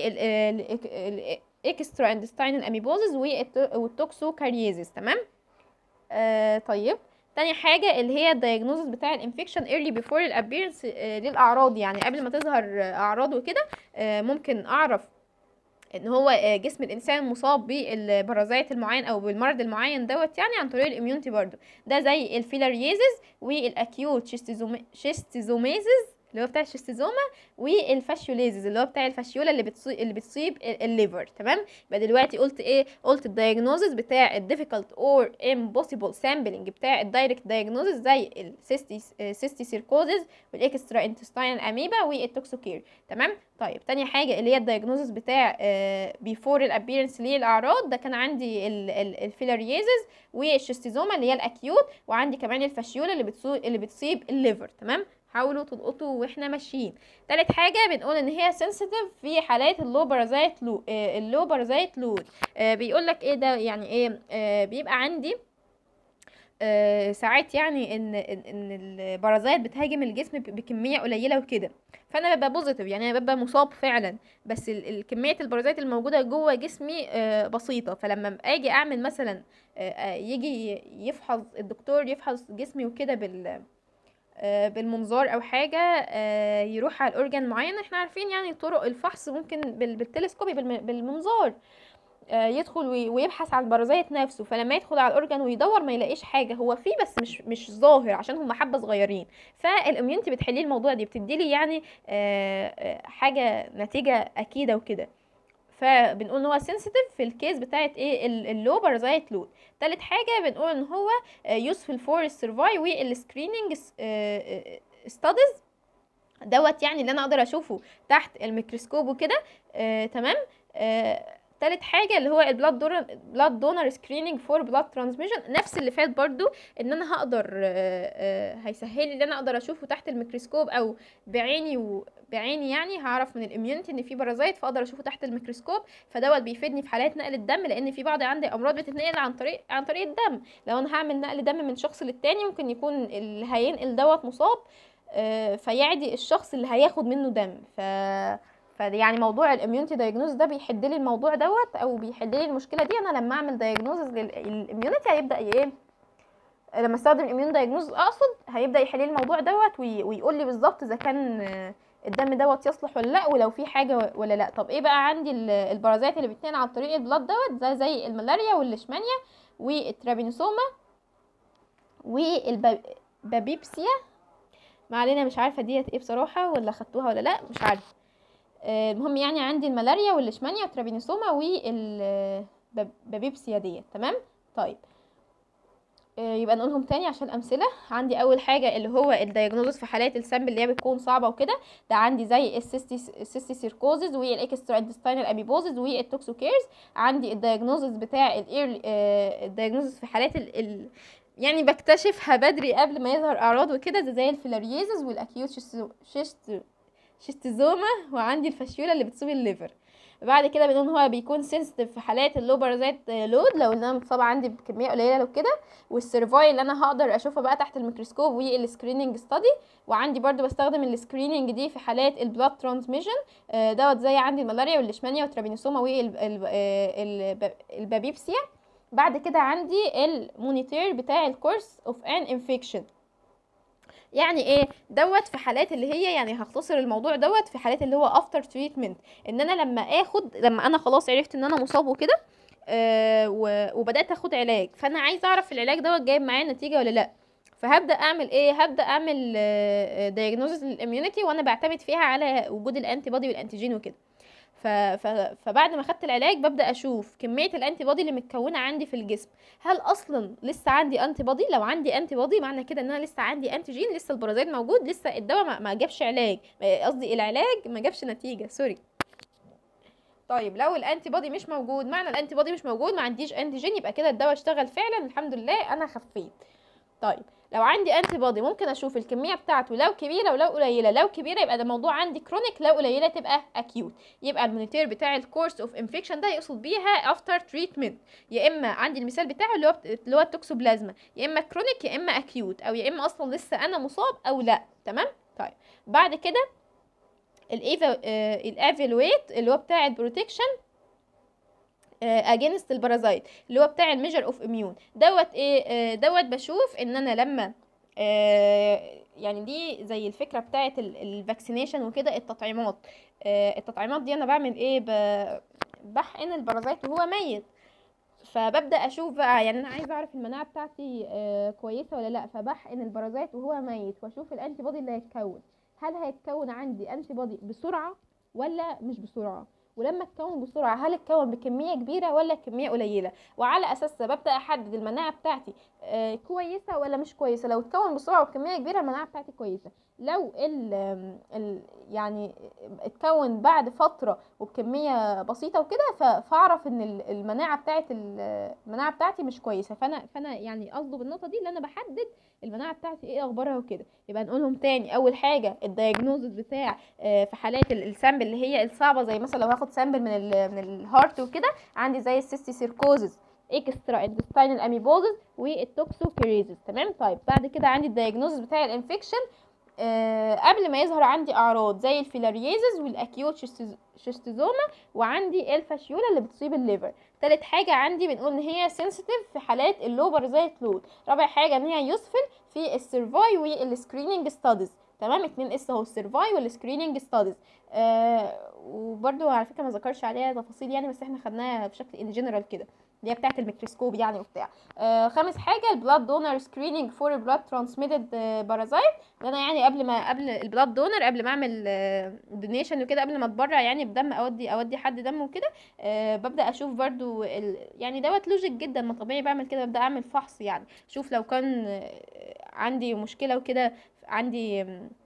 والاكسترا انتستينال اميبوزز والتوكسو كاريزز تمام آه طيب تاني حاجة اللي هي الدايجنوزس بتاع الانفكشن ايرلي بيفور الابيرنس للاعراض يعني قبل ما تظهر اعراض وكده ممكن اعرف ان هو جسم الانسان مصاب بالبرازيت المعين او بالمرض المعين دوت يعني عن طريق الاميونتي برضو ده زي الفيلاريزز والاكيوت شيستيزوميزز اللي هو بتاع الشيستيزوما والفاشيوليزز اللي هو بتاع الفاشيولا اللي بتصيب اللي بتصيب الليفر تمام يبقى دلوقتي قلت ايه قلت الدايجنوزز بتاع الديفيكالت اور امبوسيبل سامبلنج بتاع الدايركت دايجنوزز زي السيستي سيستي سيركوزز والاكسترا انتستينال اميبا والتوكسوكير تمام طيب تاني حاجه اللي هي الدايجنوزز بتاع بيفور الابيرنس للاعراض ده كان عندي الفيلاريزز والشيستيزوما اللي هي الاكيوت وعندي كمان الفاشيولا اللي بتصيب اللي بتصيب الليفر تمام حاولوا تلقطوا واحنا ماشيين تالت حاجه بنقول ان هي سنسيتيف في حالات اللو بارازايت لو آه اللو بارازايت لود آه بيقول لك ايه ده يعني ايه آه بيبقى عندي آه ساعات يعني ان ان, إن البرازيت بتهاجم الجسم بكميه قليله وكده فانا ببقى بوزيتيف يعني انا ببقى مصاب فعلا بس الكميه البرازيت الموجوده جوه جسمي آه بسيطه فلما اجي اعمل مثلا آه يجي يفحص الدكتور يفحص جسمي وكده بال بالمنظار او حاجه يروح على الاورجان معين احنا عارفين يعني طرق الفحص ممكن بالتلسكوبي بالمنظار يدخل ويبحث عن البرازيت نفسه فلما يدخل على الاورجان ويدور ما يلاقيش حاجه هو فيه بس مش مش ظاهر عشان هم حبه صغيرين فالاميونتي بتحلي الموضوع دي بتديلي يعني حاجه نتيجه اكيده وكده فبنقول ان هو سنسيتيف في الكيس بتاعت ايه اللو بارازايت لود تالت حاجه بنقول ان هو يوسفل فور السرفاي والسكريننج ستاديز دوت يعني اللي انا اقدر اشوفه تحت الميكروسكوب وكده آه تمام آه تالت حاجه اللي هو البلاد دونر بلاد دونر سكريننج فور بلاد ترانسميشن نفس اللي فات برضو ان انا هقدر هيسهل لي ان انا اقدر اشوفه تحت الميكروسكوب او بعيني و بعيني يعني هعرف من الاميونيتي ان في بارازيت فاقدر اشوفه تحت الميكروسكوب فدوت بيفيدني في حالات نقل الدم لان في بعض عندي امراض بتتنقل عن طريق عن طريق الدم لو انا هعمل نقل دم من شخص للتاني ممكن يكون اللي هينقل دوت مصاب فيعدي الشخص اللي هياخد منه دم ف فيعني موضوع الاميونتي دايجنوز ده بيحد لي الموضوع دوت او بيحد لي المشكله دي انا لما اعمل دايجنوز للاميونتي هيبدا ايه لما استخدم الاميون دايجنوز اقصد هيبدا يحل لي الموضوع دوت ويقول لي بالظبط اذا كان الدم دوت يصلح ولا لا ولو في حاجه ولا لا طب ايه بقى عندي البرازيت اللي بتنقل عن طريق البلاد دوت زي زي الملاريا والليشمانيا والترابينوسوما والبابيبسيا ما علينا مش عارفه ديت ايه بصراحه ولا خدتوها ولا لا مش عارفه آه، المهم يعني عندي الملاريا والليشمانيا والترابينوسوما والبابيبسيا ديت تمام طيب آه، يبقى نقولهم تاني عشان امثله عندي اول حاجه اللي هو الدايجنوزس في حالات السامبل اللي هي بتكون صعبه وكده ده عندي زي السيستي السيستي سيركوزز والاكسترا انتستينال ابيبوزز والتوكسوكيرز عندي الدايجنوزس بتاع الاير الدايجنوزس في حالات ال... ال... يعني بكتشفها بدري قبل ما يظهر اعراض وكده ده زي الفيلاريزز والاكيوت شيستو... شيستو... شيستوزوما وعندي الفاشيولا اللي بتصيب الليفر بعد كده بنقول هو بيكون سنسيتيف في حالات اللو بارازيت لود لو انا متصابه عندي بكميه قليله لو كده والسيرفاي اللي انا هقدر اشوفها بقى تحت الميكروسكوب والسكريننج ستادي وعندي برضو بستخدم السكريننج دي في حالات البلاد ترانسميشن دوت زي عندي الملاريا والليشمانيا والترابينوسوما والبابيبسيا بعد كده عندي المونيتير بتاع الكورس اوف ان انفكشن يعني ايه دوت في حالات اللي هي يعني هختصر الموضوع دوت في حالات اللي هو افتر تريتمنت ان انا لما اخد لما انا خلاص عرفت ان انا مصاب وكده آه وبدات اخد علاج فانا عايزه اعرف العلاج دوت جايب معايا نتيجه ولا لا فهبدا اعمل ايه هبدا اعمل دايجنوزس للاميونيتي وانا بعتمد فيها على وجود الانتي بودي والانتيجين وكده ف... ف... فبعد ما خدت العلاج ببدا اشوف كميه الانتي بودي اللي متكونه عندي في الجسم هل اصلا لسه عندي انتي بودي لو عندي انتي بودي معنى كده ان انا لسه عندي انتيجين لسه البرازيل موجود لسه الدواء ما, ما جابش علاج قصدي العلاج ما جابش نتيجه سوري طيب لو الانتي بودي مش موجود معنى الانتي بودي مش موجود ما عنديش انتيجين يبقى كده الدواء اشتغل فعلا الحمد لله انا خفيت طيب لو عندي انتي بودي ممكن اشوف الكميه بتاعته لو كبيره ولو قليله لو كبيره يبقى ده موضوع عندي كرونيك لو قليله تبقى اكيوت يبقى المونيتير بتاع الكورس اوف انفكشن ده يقصد بيها افتر تريتمنت يا اما عندي المثال بتاعه اللي هو اللي هو التوكسوبلازما يا اما كرونيك يا اما اكيوت او يا اما اصلا لسه انا مصاب او لا تمام طيب بعد كده الايفالويت اللي هو بتاع البروتكشن اجينست البارازايت اللي هو بتاع الميجر اوف اميون دوت ايه دوت بشوف ان انا لما يعني دي زي الفكره بتاعه الفاكسينيشن وكده التطعيمات التطعيمات دي انا بعمل ايه بحقن البارازايت وهو ميت فببدا اشوف بقى يعني انا عايزه اعرف المناعه بتاعتي كويسه ولا لا فبحقن البارازايت وهو ميت واشوف الانتي بودي اللي هيتكون هل هيتكون عندي انتي بودي بسرعه ولا مش بسرعه ولما اتكون بسرعه هل اتكون بكميه كبيره ولا كميه قليله وعلى اساسها ببدا احدد المناعه بتاعتي آه كويسه ولا مش كويسه لو اتكون بسرعه وبكميه كبيره المناعه بتاعتي كويسه لو ال ال يعني اتكون بعد فتره وبكميه بسيطه وكده فاعرف ان المناعه بتاعت المناعه بتاعتي مش كويسه فانا فانا يعني قصده بالنقطه دي ان انا بحدد المناعه بتاعتي ايه اخبارها وكده يبقى نقولهم تاني اول حاجه الدايجنوزس بتاع في حالات السامبل اللي هي الصعبه زي مثلا لو هاخد سامبل من ال من الهارت وكده عندي زي السيستي سيركوزس اكسترا انتستينال اميبوزس والتوكسوكيريزس تمام طيب بعد كده عندي الدايجنوزس بتاع الانفكشن أه قبل ما يظهر عندي اعراض زي الفيلاريزز والاكيوت شيستوزوما وعندي الفاشيولا اللي بتصيب الليفر تالت حاجة عندي بنقول ان هي سنسيتيف في حالات اللوبر زي لود رابع حاجة ان هي يوسفل في السيرفاي والسكريننج ستاديز تمام اتنين اس اهو السيرفاي والسكريننج ستاديز آه وبرده على فكره ما ذكرش عليها تفاصيل يعني بس احنا خدناها بشكل ان جنرال كده اللي هي بتاعه الميكروسكوب يعني وبتاع آه خامس حاجه البلاد دونر سكريننج فور بلاد ترانسميتد بارازايت انا يعني قبل ما قبل البلاد دونر قبل ما اعمل دونيشن وكده قبل ما اتبرع يعني بدم اودي اودي حد دم وكده آه ببدا اشوف برضو ال... يعني دوت لوجيك جدا ما طبيعي بعمل كده ببدا اعمل فحص يعني شوف لو كان عندي مشكله وكده عندي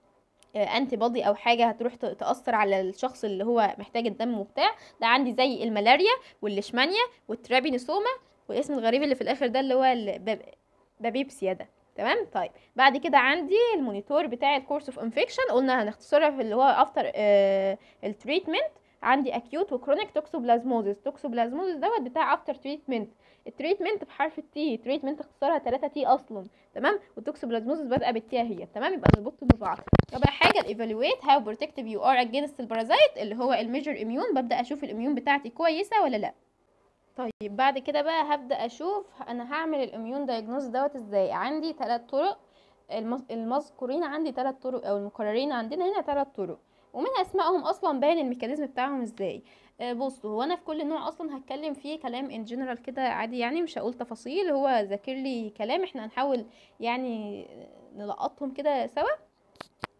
انتي بودي او حاجه هتروح تاثر على الشخص اللي هو محتاج الدم وبتاع ده عندي زي الملاريا والليشمانيا والترابينوسوما والاسم الغريب اللي في الاخر ده اللي هو البابيبسيا ده تمام طيب بعد كده عندي المونيتور بتاع الكورس اوف انفكشن قلنا هنختصرها في اللي هو افتر آه التريتمنت عندي اكيوت وكرونيك توكسوبلازموزيس توكسوبلازموزيس دوت بتاع افتر تريتمنت التريتمنت بحرف التي تريتمنت اختصارها 3 تي اصلا تمام والتوكسوبلازموزيس بادئه بالتي هي تمام يبقى نربطهم ببعض رابع حاجه الايفالويت هاو بروتكتيف يو ار اجينست البارازايت اللي هو الميجر اميون ببدا اشوف الاميون بتاعتي كويسه ولا لا طيب بعد كده بقى هبدا اشوف انا هعمل الاميون دايجنوز دوت ازاي عندي ثلاث طرق المذكورين عندي ثلاث طرق او المقررين عندنا هنا ثلاث طرق ومن اسمائهم اصلا باين الميكانيزم بتاعهم ازاي آه بصوا هو انا في كل نوع اصلا هتكلم فيه كلام ان جنرال كده عادي يعني مش هقول تفاصيل هو ذاكر لي كلام احنا هنحاول يعني نلقطهم كده سوا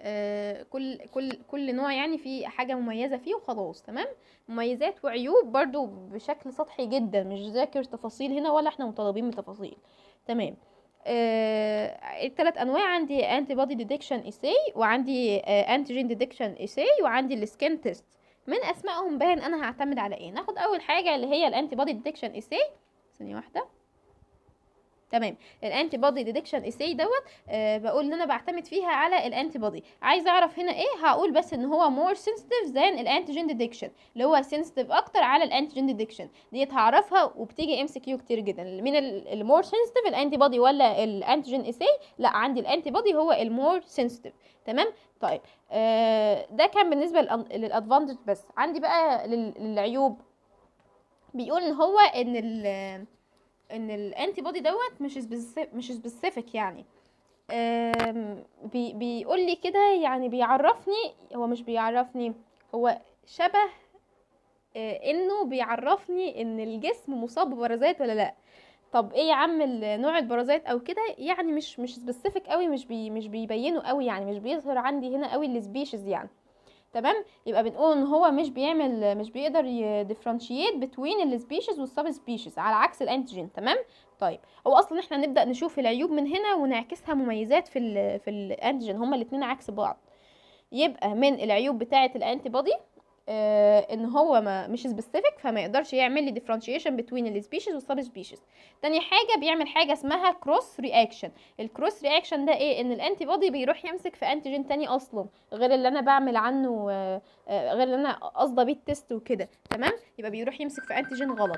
آه، كل كل كل نوع يعني في حاجه مميزه فيه وخلاص تمام مميزات وعيوب برضو بشكل سطحي جدا مش ذاكر تفاصيل هنا ولا احنا مطالبين بتفاصيل تمام آه الثلاث انواع عندي انتي بودي ديتكشن اساي وعندي انتيجين ديتكشن اساي وعندي السكين تيست من اسمائهم باين انا هعتمد على ايه ناخد اول حاجه اللي هي الانتي بودي ديتكشن اساي ثانيه واحده تمام الانتي بودي ديتكشن اساي دوت آه بقول ان انا بعتمد فيها على الانتي بودي عايزه اعرف هنا ايه هقول بس ان هو مور سنسيتيف ذان الانتيجين ديتكشن اللي هو سنسيتيف اكتر على الانتيجين ديتكشن ديت هعرفها وبتيجي ام سي كيو كتير جدا من المور سنسيتيف الانتي بودي ولا الانتيجين اساي لا عندي الانتي بودي هو المور سنسيتيف تمام طيب آه ده كان بالنسبه للادفانتج بس عندي بقى لل- للعيوب بيقول ان هو ان ال ان الانتي بودي دوت مش سبيسيفيك مش سبيسيفيك يعني آم، بي بيقول لي كده يعني بيعرفني هو مش بيعرفني هو شبه آه، انه بيعرفني ان الجسم مصاب ببرازات ولا لا طب ايه يا عم ال- نوع البرازات او كده يعني مش مش سبيسيفيك قوي مش بي مش بيبينه قوي يعني مش بيظهر عندي هنا قوي السبيشيز يعني تمام يبقى بنقول ان هو مش بيعمل مش بيقدر يديفرنشيت بتوين السبيشيز والسب سبيشيز على عكس الانتيجين تمام طيب هو اصلا احنا نبدا نشوف العيوب من هنا ونعكسها مميزات في ال في الانتيجين هما الاثنين عكس بعض يبقى من العيوب بتاعه الانتي بودي آه ان هو ما مش سبيسيفيك فما يقدرش يعمل لي ديفرنشيشن بين السبيشيز والسب سبيشيز تاني حاجه بيعمل حاجه اسمها كروس رياكشن الكروس رياكشن ده ايه ان الانتي بودي بيروح يمسك في انتيجين تاني اصلا غير اللي انا بعمل عنه آه، آه، غير اللي انا قاصده بيه التست وكده تمام يبقى بيروح يمسك في انتيجين غلط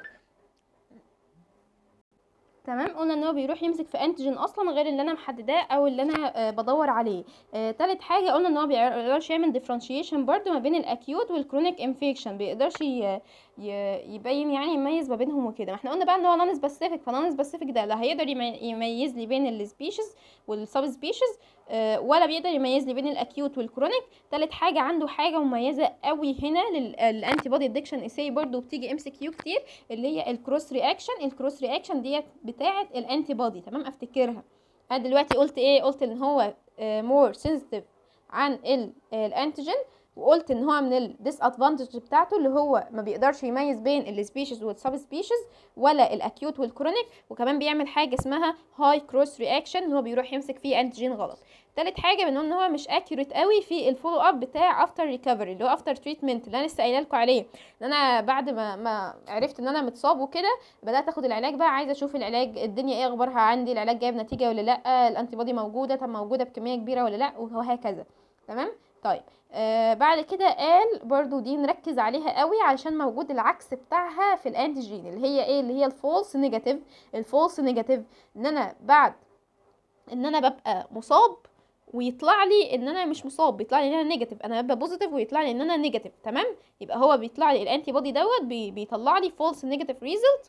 تمام قلنا ان هو بيروح يمسك في انتيجين اصلا غير اللي انا محدداه او اللي انا آه، بدور عليه آه، تالت حاجه قلنا ان هو بيقدرش يعمل ديفرنشيشن برضو ما بين الاكيوت والكرونيك انفكشن بيقدرش ي- ي- يبين يعني يميز ما بينهم وكده ما احنا قلنا بقى ان هو نون سبيسيفيك فنون سبيسيفيك ده لا هيقدر يمي- يميز لي بين السبيشيز والسب سبيشيز ولا بيقدر يميز لي بين الاكيوت والكرونيك تالت حاجه عنده حاجه مميزه قوي هنا للانتي بودي ادكشن اساي برضو بتيجي ام سي كيو كتير اللي هي الكروس رياكشن الكروس رياكشن ديت بتاعه الانتي بودي تمام افتكرها انا دلوقتي قلت ايه قلت ان هو مور سنسيتيف عن ال- الانتيجين وقلت ان هو من الديس ادفانتج بتاعته اللي هو ما بيقدرش يميز بين السبيشيز والسب سبيشيز ولا الاكيوت والكرونيك وكمان بيعمل حاجه اسمها هاي كروس رياكشن اللي هو بيروح يمسك فيه انتيجين غلط تالت حاجه بنقول ان هو مش اكيوريت قوي في الفولو اب بتاع افتر ريكفري اللي هو افتر تريتمنت اللي انا لسه قايله لكم عليه ان انا بعد ما ما عرفت ان انا متصاب وكده بدات اخد العلاج بقى عايزه اشوف العلاج الدنيا ايه اخبارها عندي العلاج جايب نتيجه ولا لا الانتي بودي موجوده طب موجوده بكميه كبيره ولا لا وهكذا تمام طيب آه بعد كده قال برضو دي نركز عليها قوي علشان موجود العكس بتاعها في الانتيجين اللي هي ايه اللي هي الفولس نيجاتيف الفولس نيجاتيف ان انا بعد ان انا ببقى مصاب ويطلع لي ان انا مش مصاب بيطلع لي ان انا نيجاتيف انا ببقى بوزيتيف ويطلع لي ان انا نيجاتيف تمام يبقى هو بيطلع لي الانتي بودي دوت بي بيطلع لي فولس نيجاتيف ريزلت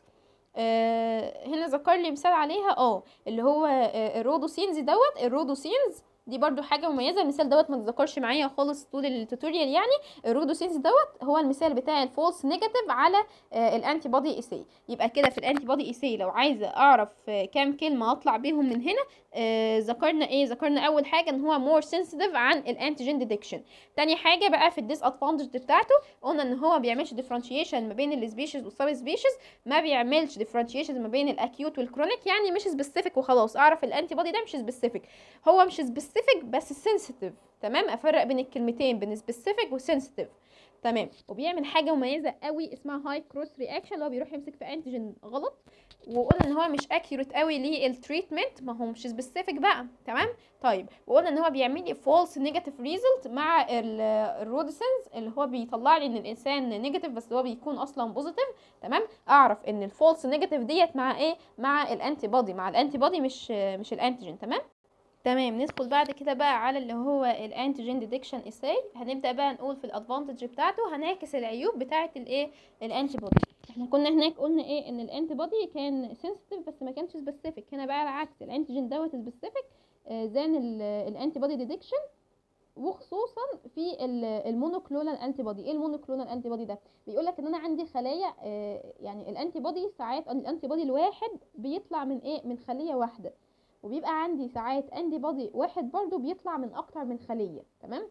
آه هنا ذكر لي مثال عليها اه اللي هو آه الرودوسينز دوت الرودوسينز دي برضو حاجه مميزه المثال دوت ما تذكرش معايا خالص طول التوتوريال يعني الرودوسينز دوت هو المثال بتاع الفولس نيجاتيف على آه الانتي بودي اسي يبقى كده في الانتي بودي اسي لو عايزه اعرف آه كام كلمه اطلع بيهم من هنا آه ذكرنا ايه ذكرنا اول حاجه ان هو مور سنسيتيف عن الانتيجين ديتكشن تاني حاجه بقى في الديس ادفانتج بتاعته قلنا ان هو بيعملش ديفرنشيشن ما بين السبيشيز والسب سبيشيز ما بيعملش ديفرنشيشن ما بين الاكيوت والكرونيك يعني مش سبيسيفيك وخلاص اعرف الانتي بودي ده مش سبيسيفيك هو مش سبيسيفيك بس سنسيتيف تمام افرق بين الكلمتين بين سبيسيفيك وسنسيتيف تمام وبيعمل حاجه مميزه قوي اسمها هاي كروس رياكشن اللي هو بيروح يمسك في انتيجين غلط وقلنا ان هو مش اكيوريت قوي للتريتمنت ما هو مش سبيسيفيك بقى تمام طيب وقلنا ان هو بيعمل لي فولس نيجاتيف ريزلت مع الرودسنز اللي هو بيطلع لي ان الانسان نيجاتيف بس هو بيكون اصلا بوزيتيف تمام اعرف ان الفولس نيجاتيف ديت مع ايه مع الانتي بودي مع الانتي بودي مش مش الانتيجين تمام تمام ندخل بعد كده بقى على اللي هو الانتيجين ديتكشن اساي هنبدا بقى نقول في الادفانتج بتاعته هنعكس العيوب بتاعه الايه الانتي بودي احنا كنا هناك قلنا ايه ان الانتي بودي كان سنسيتيف بس ما كانش سبيسيفيك هنا بقى العكس الانتيجين دوت سبيسيفيك زان الانتي بودي ديتكشن وخصوصا في المونوكلونال انتي بودي ايه المونوكلونال انتي بودي ده بيقول لك ان انا عندي خلايا آه، يعني الانتي بودي ساعات الانتي بودي الواحد بيطلع من ايه من خليه واحده وبيبقى عندي ساعات انتي بودي واحد برضو بيطلع من اكتر من خليه تمام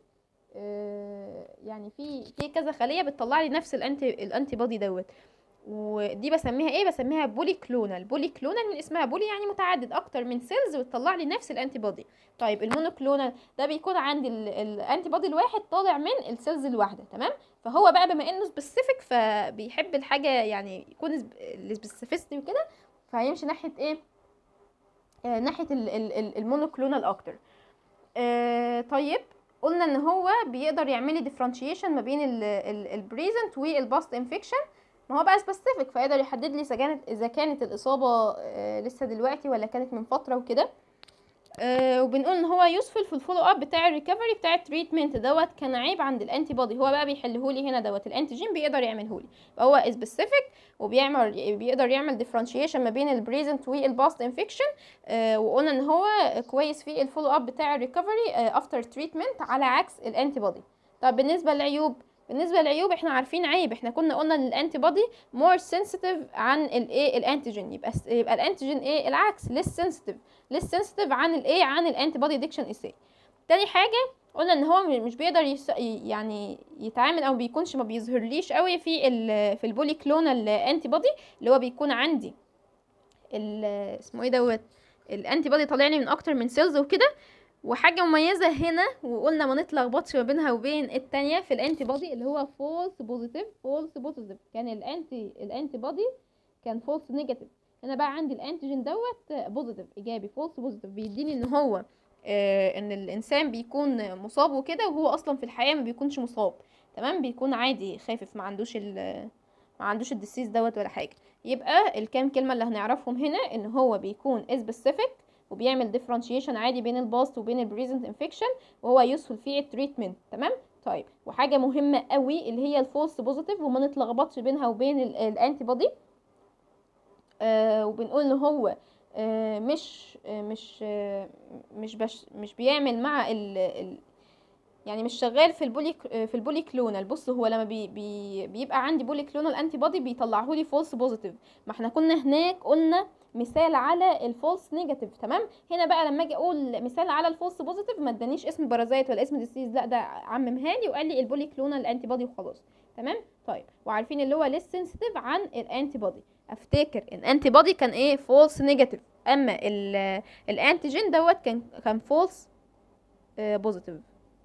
آه يعني في في كذا خليه بتطلع لي نفس الانتي الانتي بودي دوت ودي بسميها ايه بسميها بولي كلونال بولي كلونال من اسمها بولي يعني متعدد اكتر من سيلز بتطلع لي نفس الانتي بودي طيب المونوكلونال ده بيكون عندي الانتي بودي الواحد طالع من السيلز الواحده تمام فهو بقى بما انه سبيسيفيك فبيحب الحاجه يعني يكون السبيسيفيستي وكده فهيمشي ناحيه ايه آه ناحيه المونوكلونال اكتر آه طيب قلنا ان هو بيقدر يعمل لي ديفرنشيشن ما بين البريزنت والباست انفكشن ما هو بقى سبيسيفيك فيقدر يحدد لي اذا كانت اذا كانت الاصابه آه لسه دلوقتي ولا كانت من فتره وكده آه وبنقول ان هو يوسفل في الفولو اب بتاع الريكفري بتاع التريتمنت دوت كان عيب عند الانتي بودي هو بقى بيحله لي هنا دوت الانتيجين بيقدر يعمله لي فهو سبيسيفيك وبيعمل بيقدر يعمل ديفرنشيشن ما بين البريزنت والباست انفكشن آه وقلنا ان هو كويس في الفولو اب بتاع الريكفري افتر تريتمنت على عكس الانتي بودي طب بالنسبه للعيوب بالنسبه للعيوب احنا عارفين عيب احنا كنا قلنا ان الانتي بودي مور سنسيتيف عن الايه الانتيجين يبقى يبقى الانتيجين ايه العكس ليس سنسيتيف ليس سنسيتيف عن الايه عن الانتي بودي ديكشن اساي تاني حاجه قلنا ان هو مش بيقدر يس... يعني يتعامل او بيكونش ما بيظهرليش قوي في ال... في البولي كلونال انتي بودي اللي هو بيكون عندي ال... اسمه ايه دوت الانتي بودي طالع لي من اكتر من سيلز وكده وحاجه مميزه هنا وقلنا ما نتلخبطش ما بينها وبين التانية في الانتي بودي اللي هو فولس بوزيتيف فولس بوزيتيف كان الانتي الانتي بودي كان فولس نيجاتيف هنا بقى عندي الانتيجين دوت بوزيتيف ايجابي فولس بوزيتيف بيديني ان هو آه ان الانسان بيكون مصاب وكده وهو اصلا في الحقيقه ما بيكونش مصاب تمام بيكون عادي خافف ما عندوش ال ما عندوش الديسيز دوت ولا حاجه يبقى الكام كلمه اللي هنعرفهم هنا ان هو بيكون سبيسيفيك وبيعمل ديفرنشيشن عادي بين الباست وبين البريزنت انفكشن وهو يوسفل في التريتمنت تمام طيب وحاجه مهمه قوي اللي هي الفولس بوزيتيف وما نتلخبطش بينها وبين الانتي بودي آه وبنقول ان هو آه مش آه مش آه مش بش مش بيعمل مع ال ال يعني مش شغال في البولي في البولي كلونال بص هو لما بي بي بيبقى عندي بولي كلونال انتي بودي بيطلعه لي فولس بوزيتيف ما احنا كنا هناك قلنا مثال على الفولس نيجاتيف تمام هنا بقى لما اجي اقول مثال على الفولس بوزيتيف ما ادانيش اسم بارازايت ولا اسم ديسيز لا ده عممها لي وقال لي البولي كلونال انتي بودي وخلاص تمام طيب وعارفين اللي هو ليس سنسيتيف عن الانتي بودي افتكر الانتي بودي كان ايه فولس نيجاتيف اما الانتيجين دوت كان كان فولس بوزيتيف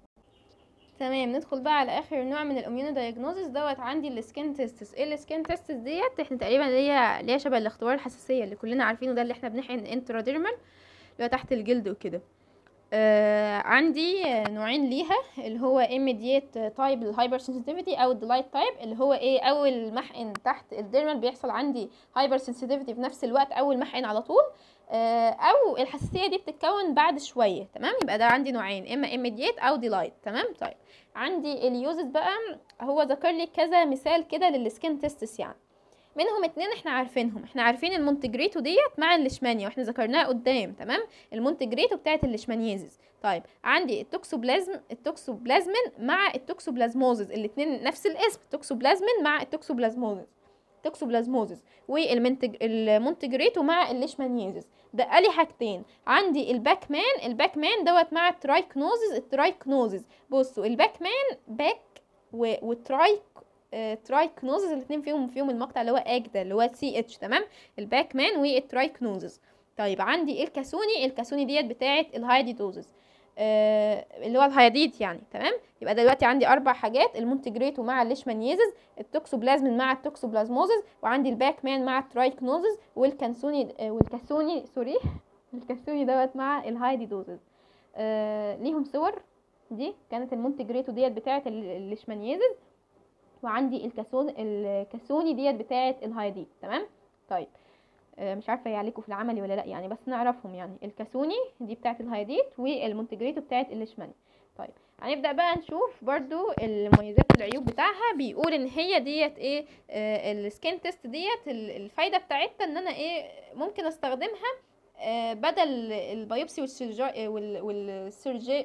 تمام ندخل بقى على اخر نوع من الاميونو دايجنوزس دوت عندي السكين تيستس ايه السكين تيستس ديت احنا تقريبا اللي هي اللي هي شبه الاختبار الحساسيه اللي كلنا عارفينه ده اللي احنا بنحقن انتراديرمال اللي هو تحت الجلد وكده آه عندي نوعين ليها اللي هو immediate تايب الهايبر sensitivity او الديلايت تايب اللي هو ايه اول محقن تحت الديرمال بيحصل عندي هايبر sensitivity في نفس الوقت اول محقن على طول آه او الحساسيه دي بتتكون بعد شويه تمام يبقى ده عندي نوعين اما immediate او ديلايت تمام طيب عندي اليوزز بقى هو ذكر لي كذا مثال كده للسكين تيستس يعني منهم اتنين احنا عارفينهم احنا عارفين المونتجريتو ديت مع الليشمانيا واحنا ذكرناها قدام تمام المونتجريتو بتاعت الليشمانيازيس طيب عندي التوكسوبلازم التوكسوبلازمين مع التوكسوبلازموزز الاتنين نفس الاسم توكسوبلازمين مع التوكسوبلازموزز توكسوبلازموزز والمونتجريتو مع الليشمانيازيس ده لي حاجتين عندي الباك مان الباك مان دوت مع الترايكنوزز الترايكنوزز بصوا الباك مان باك والترايك آه ترايكنوزز الاثنين فيهم فيهم المقطع اللي هو اج ده اللي هو سي اتش تمام الباك مان والترايكنوزز طيب عندي الكاسوني الكاسوني ديت بتاعه الهايديدوزز آه اللي هو الهياديد يعني تمام يبقى دلوقتي عندي اربع حاجات المونتجريتو مع الليشمانيزز التوكسوبلازمين مع التوكسوبلازموزز وعندي الباك مان مع الترايكنوزز والكانسوني آه والكاسوني سوري الكاسوني دوت مع الهايديدوزز آه ليهم صور دي كانت المونتجريتو ديت بتاعه الليشمانيزز وعندي الكاسون الكاسوني ديت بتاعه الهايديد تمام طيب مش عارفه هي عليكم في العملي ولا لا يعني بس نعرفهم يعني الكاسوني دي بتاعه الهايديت والمونتجريتو بتاعه الليشماني طيب هنبدا بقى نشوف برضو المميزات والعيوب بتاعها بيقول ان هي ديت ايه آه السكين تيست ديت الفايده بتاعتها ان انا ايه ممكن استخدمها آه بدل البيوبسي والسيرجي والسيرجي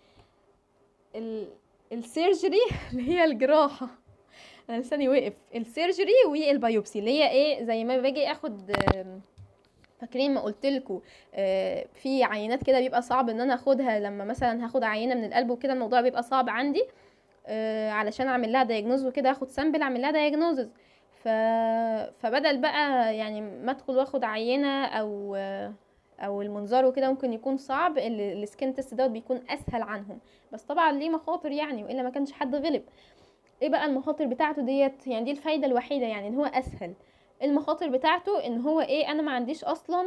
السيرجري اللي هي الجراحه انا لساني وقف السيرجري والبيوبسي اللي هي ايه زي ما باجي اخد فاكرين ما قلت لكم آه في عينات كده بيبقى صعب ان انا اخدها لما مثلا هاخد عينه من القلب وكده الموضوع بيبقى صعب عندي آه علشان اعمل لها دايجنوز وكده اخد سامبل اعمل لها دايجنوزز ف... فبدل بقى يعني ما ادخل واخد عينه او او المنظار وكده ممكن يكون صعب ال- السكين تيست دوت بيكون اسهل عنهم بس طبعا ليه مخاطر يعني والا ما كانش حد غلب ايه بقى المخاطر بتاعته ديت يعني دي الفايده الوحيده يعني ان هو اسهل المخاطر بتاعته ان هو ايه انا ما عنديش اصلا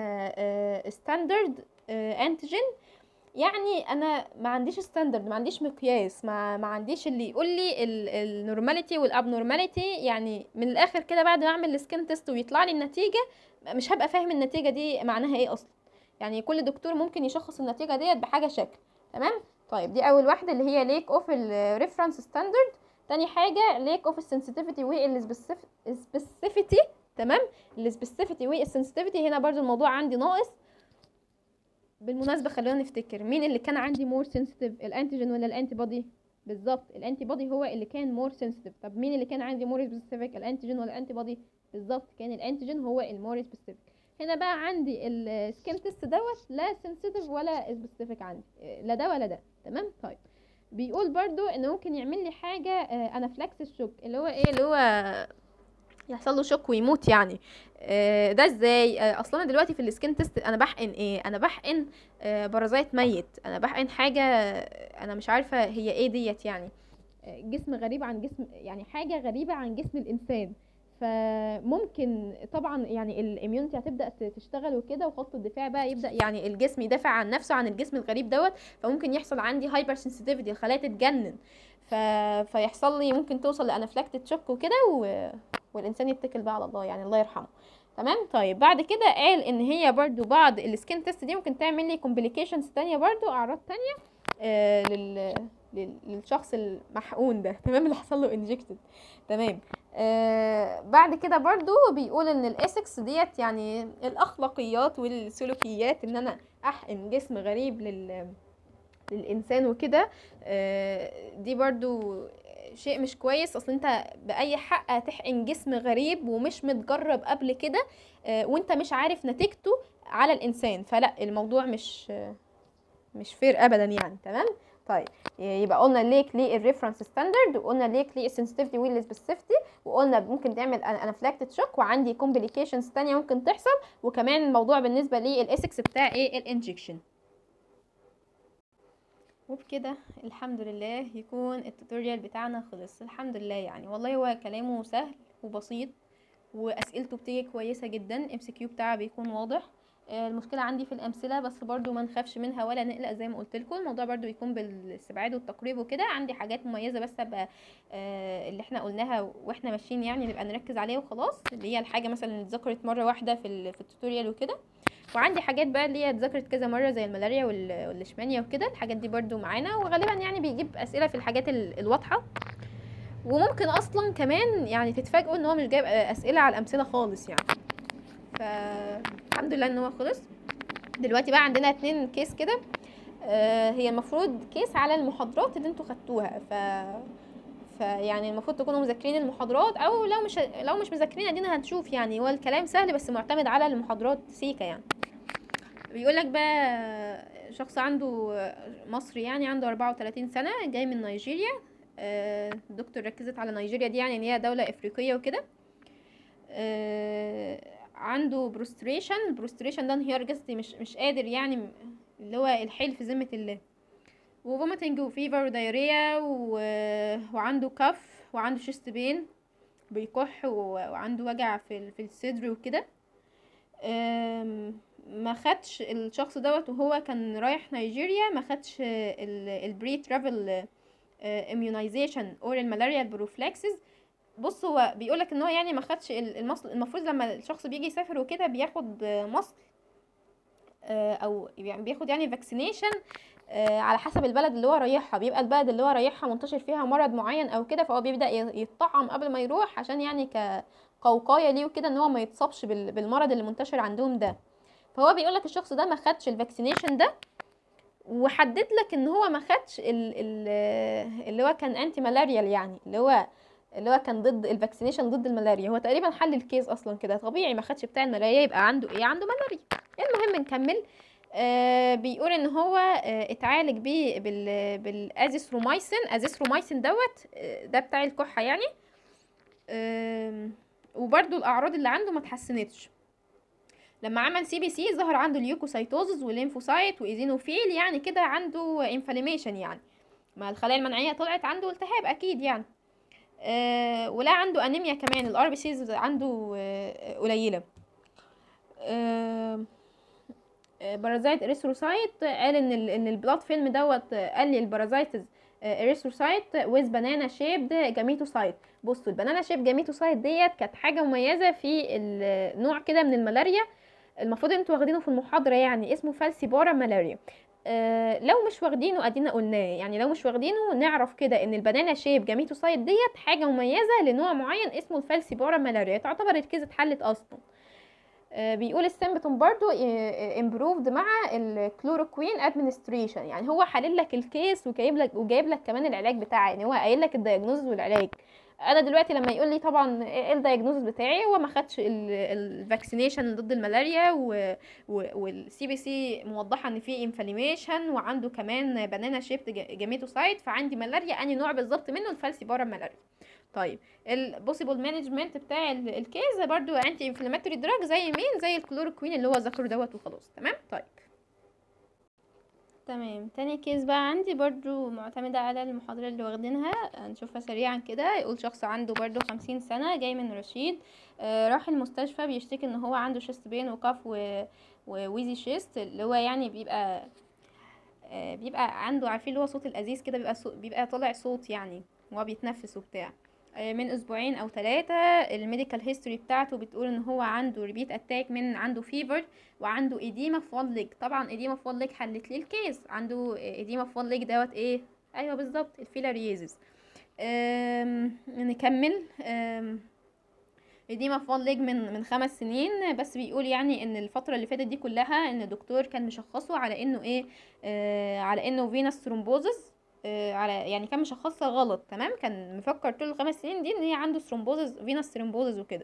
ستاندرد انتيجين يعني انا ما عنديش ستاندرد ما عنديش مقياس ما, ما عنديش اللي يقول لي النورماليتي والابنورماليتي يعني من الاخر كده بعد ما اعمل السكين تيست ويطلع لي النتيجه مش هبقى فاهم النتيجه دي معناها ايه اصلا يعني كل دكتور ممكن يشخص النتيجه ديت بحاجه شكل تمام طيب دي اول واحده اللي هي ليك اوف الريفرنس ستاندرد تاني حاجه ليك اوف السنسيتيفيتي والسبيسيفيتي تمام السبيسيفيتي والسنسيتيفيتي هنا برضو الموضوع عندي ناقص بالمناسبه خلونا نفتكر مين اللي كان عندي مور سنسيتيف الانتيجين ولا الانتي بودي بالظبط الانتي بودي هو اللي كان مور سنسيتيف طب مين اللي كان عندي مور سبيسيفيك الانتيجين ولا الانتي بودي بالظبط كان الانتيجين هو المور سبيسيفيك هنا بقى عندي السكين تيست دوت لا سنسيتيف ولا سبيسيفيك عندي لا ده ولا ده تمام طيب بيقول برضو ان ممكن يعمل لي حاجه انافلاكسس شوك اللي هو ايه اللي هو يحصل له شوك ويموت يعني آه ده ازاي آه اصلا انا دلوقتي في السكين تيست انا بحقن ايه انا بحقن آه بارازايت ميت انا بحقن حاجه انا مش عارفه هي ايه ديت يعني جسم غريب عن جسم يعني حاجه غريبه عن جسم الانسان فممكن طبعا يعني الاميونتي هتبدا تشتغل وكده وخط الدفاع بقى يبدا يعني الجسم يدافع عن نفسه عن الجسم الغريب دوت فممكن يحصل عندي هايبر سنسيتيفيتي الخلايا تتجنن ف... فيحصل لي ممكن توصل لانافلاكتد شوك وكده و... والانسان يتكل بقى على الله يعني الله يرحمه تمام طيب بعد كده قال ان هي برضو بعض السكين تيست دي ممكن تعمل لي كومبليكيشنز تانية برضو اعراض تانية آه لل... للشخص المحقون ده تمام اللي حصل له انجكتد تمام آه بعد كده برضو بيقول ان الاسكس ديت يعني الاخلاقيات والسلوكيات ان انا احقن جسم غريب لل للانسان وكده آه دي برضو شيء مش كويس اصل انت باي حق هتحقن جسم غريب ومش متجرب قبل كده آه وانت مش عارف نتيجته على الانسان فلا الموضوع مش مش فير ابدا يعني تمام طيب يبقى قلنا ليك ليه الريفرنس ستاندرد وقلنا ليك ليه السنسيتيفيتي والسبيسيفيتي وقلنا ممكن تعمل انافلاكتد شوك وعندي كومبليكيشنز تانية ممكن تحصل وكمان الموضوع بالنسبه للاسكس بتاع ايه الانجكشن وبكده الحمد لله يكون التوتوريال بتاعنا خلص الحمد لله يعني والله هو كلامه سهل وبسيط واسئلته بتيجي كويسه جدا ام سي كيو بتاعه بيكون واضح المشكله عندي في الامثله بس برضو ما نخافش منها ولا نقلق زي ما قلت لكم الموضوع برضو يكون بالاستبعاد والتقريب وكده عندي حاجات مميزه بس ابقى آه اللي احنا قلناها واحنا ماشيين يعني نبقى نركز عليها وخلاص اللي هي الحاجه مثلا اللي اتذكرت مره واحده في في التوتوريال وكده وعندي حاجات بقى اللي هي اتذكرت كذا مره زي الملاريا والليشمانيا وكده الحاجات دي برضو معانا وغالبا يعني بيجيب اسئله في الحاجات الواضحه وممكن اصلا كمان يعني تتفاجئوا ان هو مش جايب اسئله على الامثله خالص يعني فالحمد لله ان هو خلص دلوقتي بقى عندنا اتنين كيس كده آه هي المفروض كيس على المحاضرات اللي انتوا خدتوها ف فيعني المفروض تكونوا مذاكرين المحاضرات او لو مش لو مش مذاكرين ادينا هنشوف يعني هو الكلام سهل بس معتمد على المحاضرات سيكا يعني بيقول لك بقى شخص عنده مصري يعني عنده 34 سنه جاي من نيجيريا آه الدكتور ركزت على نيجيريا دي يعني ان هي دوله افريقيه وكده آه عنده بروستريشن البروستريشن ده انهيار جسدي مش مش قادر يعني اللي هو الحيل في ذمه الله وفوميتنج وفيفر ودايريا و... وعنده كف وعنده شيست بين بيكح و... وعنده وجع في في الصدر وكده ما خدش الشخص دوت وهو كان رايح نيجيريا ما خدش البري ترافل اميونايزيشن اور الملاريا بروفلاكسز بص هو بيقولك ان هو يعني ما خدش المصل المفروض لما الشخص بيجي يسافر وكده بياخد مصل او يعني بياخد يعني فاكسينيشن على حسب البلد اللي هو رايحها بيبقى البلد اللي هو رايحها منتشر فيها مرض معين او كده فهو بيبدا يتطعم قبل ما يروح عشان يعني كقوقايه ليه وكده ان هو ما يتصابش بالمرض اللي منتشر عندهم ده فهو بيقولك الشخص ده ما خدش الفاكسينيشن ده وحدد لك ان هو ما خدش اللي هو كان انتي مالاريال يعني اللي هو اللي هو كان ضد الفاكسينيشن ضد الملاريا هو تقريبا حل الكيس اصلا كده طبيعي ما خدش بتاع الملاريا يبقى عنده ايه عنده ملاريا المهم نكمل آه بيقول ان هو آه اتعالج بيه بال بالازيثرومايسين ازيثرومايسين دوت آه ده بتاع الكحه يعني آه وبرده الاعراض اللي عنده ما اتحسنتش لما عمل سي بي سي ظهر عنده اليوكوسايتوزز والليمفوسايت وايزينوفيل يعني كده عنده انفلاميشن يعني ما الخلايا المناعيه طلعت عنده التهاب اكيد يعني آه ولا عنده انيميا كمان الار بي سيز عنده آه قليله آه بارازايت اريثروسايت قال ان ال ان البلاد فيلم دوت قال لي البارازايتز اريثروسايت ويز بنانا شيبد جاميتوسايت بصوا البنانا شيب جاميتوسايت ديت كانت حاجه مميزه في النوع كده من الملاريا المفروض انتوا واخدينه في المحاضره يعني اسمه فالسيبارا ملاريا آه لو مش واخدينه ادينا قلناه يعني لو مش واخدينه نعرف كده ان البنانا شيب جاميتوسايت ديت حاجه مميزه لنوع معين اسمه الفالسيبارا ملاريا تعتبر الكيس اتحلت اصلا آه بيقول السيمبتوم برضو امبروفد مع الكلوروكوين ادمنستريشن يعني هو حلل لك الكيس وجايب لك وجايب لك كمان العلاج بتاعه يعني هو قايل لك الدايجنوز والعلاج انا دلوقتي لما يقول لي طبعا ايه الدايجنوز بتاعي هو ما خدش الفاكسينيشن ضد الملاريا والسي بي سي موضحه ان في انفلاميشن وعنده كمان بنانا شيبت جاميتوسايت فعندي ملاريا اني نوع بالظبط منه الفالسيبارا ملاريا طيب البوسيبل مانجمنت بتاع الكيس برضو انتي انفلاماتوري دراج زي مين زي الكلوروكوين اللي هو ذكره دوت وخلاص تمام طيب تمام تاني كيس بقى عندي برضو معتمدة على المحاضرة اللي واخدينها هنشوفها سريعا كده يقول شخص عنده برضو خمسين سنة جاي من رشيد آه راح المستشفى بيشتكي ان هو عنده شيست بين وقف و... وويزي شيست اللي هو يعني بيبقى آه بيبقى عنده عارفين اللي هو صوت الازيز كده بيبقى صوت بيبقى طالع صوت يعني وهو بيتنفس وبتاع من اسبوعين او ثلاثة الميديكال هيستوري بتاعته بتقول ان هو عنده ريبيت اتاك من عنده فيفر وعنده اديما في وان ليج طبعا اديما في وان ليج حلت لي الكيس عنده اديما في وان ليج دوت ايه ايوه بالظبط الفيلاريزز نكمل اديما في وان ليج من من خمس سنين بس بيقول يعني ان الفتره اللي فاتت دي كلها ان الدكتور كان مشخصه على انه ايه آه على انه فينس ثرومبوزس على يعني كان مشخصها غلط تمام كان مفكر طول الخمس سنين دي ان هي عنده ثرومبوزز فينس ثرومبوزز وكده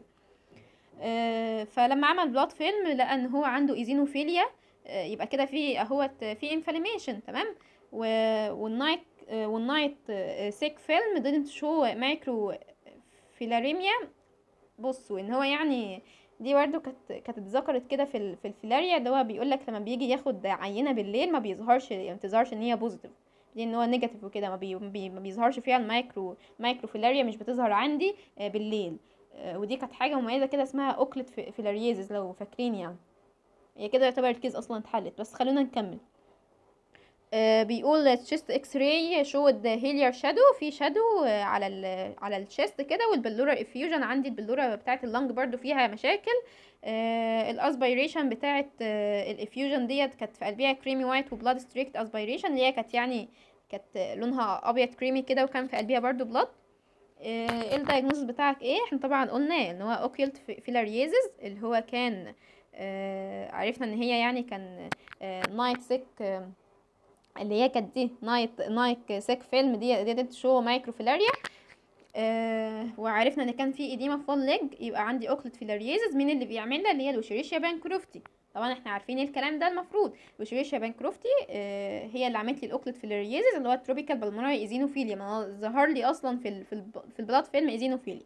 آه فلما عمل بلاد فيلم لقى ان هو عنده ايزينوفيليا آه يبقى كده في اهوت في انفلاميشن تمام والنايت آه والنايت سيك فيلم didn't show مايكرو فيلاريميا بصوا ان هو يعني دي برده كانت كانت اتذكرت كده في في الفيلاريا اللي هو بيقول لك لما بيجي ياخد عينه بالليل ما بيظهرش ما بتظهرش ان هي بوزيتيف دي ان هو نيجاتيف وكده ما, بي بي ما بيظهرش فيها المايكرو مايكرو فيلاريا مش بتظهر عندي بالليل ودي كانت حاجه مميزه كده اسمها اوكلت فيلاريزز لو فاكرين يعني هي كده يعتبر الكيس اصلا اتحلت بس خلونا نكمل بيقول تشيست اكس راي شود هيليار شادو في شادو على ال على الشيست كده والبلورا افيوجن عندي البلورا بتاعه اللنج برضو فيها مشاكل آه الاسبيريشن بتاعه آه الافيوجن ديت كانت في قلبها كريمي وايت وبلاد ستريكت اسبيريشن اللي هي كانت يعني كانت لونها ابيض كريمي كده وكان في قلبها برضو بلاد ايه آه الدايجنوز بتاعك ايه احنا طبعا قلنا ان هو اوكيلت فيلاريزز اللي هو كان آه عرفنا ان هي يعني كان آه نايت سيك آه اللي هي كانت دي نايت نايت سيك فيلم دي دي, دي شو مايكروفيلاريا آه وعرفنا ان كان في اديما في ليج يبقى عندي اوكلت فيلاريزز مين اللي بيعملها اللي هي الوشريشيا بانكروفتي طبعا احنا عارفين الكلام ده المفروض وشريشيا بانكروفتي آه هي اللي عملت لي الاوكلت فيلاريزز اللي هو التروبيكال بالمونري ايزينوفيليا ما ظهر لي اصلا في ال في, ال في البلاد فيلم ايزينوفيليا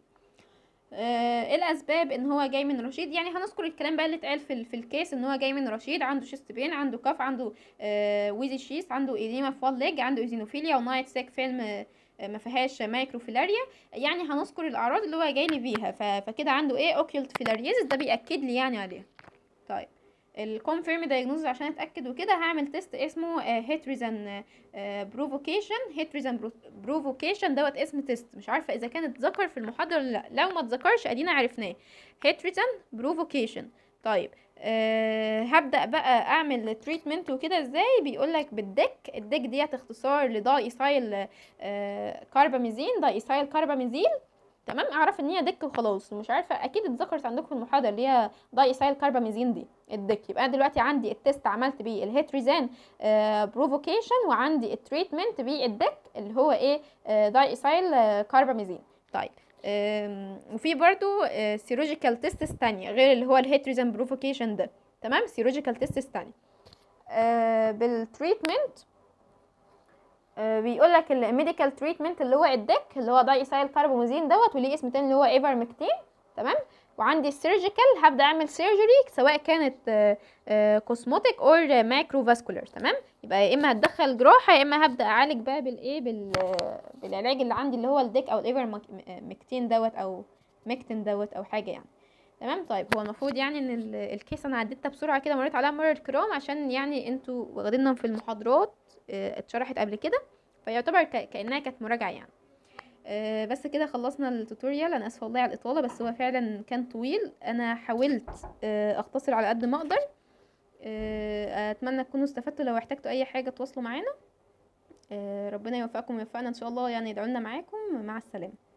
آه الاسباب ان هو جاي من رشيد يعني هنذكر الكلام بقى اللي اتقال في, في الكيس ان هو جاي من رشيد عنده شيست بين عنده كف عنده آه ويزي شيست عنده ايديما فول ليج عنده ايزينوفيليا ونايت سيك فيلم آه ما فيهاش مايكروفيلاريا يعني هنذكر الاعراض اللي هو جاي لي بيها فكده عنده ايه اوكيولت فيلاريزس ده بياكد لي يعني عليها طيب الكونفيرم دايجنوز عشان اتاكد وكده هعمل تيست اسمه هيتريزن بروفوكيشن هيتريزن بروفوكيشن دوت اسم تيست مش عارفه اذا كان اتذكر في المحاضره ولا لا لو ما اتذكرش ادينا عرفناه هيتريزن بروفوكيشن طيب أه هبدا بقى اعمل تريتمنت وكده ازاي بيقول لك بالدك الدك ديت اختصار لداي ايسايل أه كارباميزين داي ايسايل كارباميزيل تمام اعرف ان هي دك وخلاص مش عارفه اكيد اتذكرت عندكم في المحاضره اللي هي داي ايسايل كارباميزين دي الدك يبقى انا دلوقتي عندي التست عملت بيه الهيتريزان أه بروفوكيشن وعندي التريتمنت بالدك اللي هو ايه أه داي ايسايل كارباميزين طيب آم، وفي برضو سيروجيكال تيستس تانية غير اللي هو الهيتريزم بروفوكيشن ده تمام سيروجيكال تيستس تانية آه، بالتريتمنت آه، بيقول لك الميديكال تريتمنت اللي هو الدك اللي هو دايسايل كاربومازين دوت وليه اسم تاني اللي هو ايفرمكتين تمام وعندي السيرجيكال هبدا اعمل سيرجري سواء كانت كوسموتيك اور ماكرو فاسكولار تمام يبقى يا اما هتدخل جراحه يا اما هبدا اعالج بقى بالايه بال بالعلاج اللي عندي اللي هو الديك او الايفرمكتين دوت او مكتين دوت او حاجه يعني تمام طيب هو المفروض يعني ان ال- الكيس انا عديتها بسرعه كده مريت عليها مرة كرام عشان يعني انتوا واخدينهم في المحاضرات آه، اتشرحت قبل كده فيعتبر ك- كانها كانت مراجعه يعني آه، بس كده خلصنا التوتوريال انا اسفه والله على الاطاله بس هو فعلا كان طويل انا حاولت آه، اختصر على قد ما اقدر آه، اتمنى تكونوا استفدتوا لو احتجتوا اي حاجه تواصلوا معانا آه، ربنا يوفقكم ويوفقنا ان شاء الله يعني يدعونا معاكم مع السلامه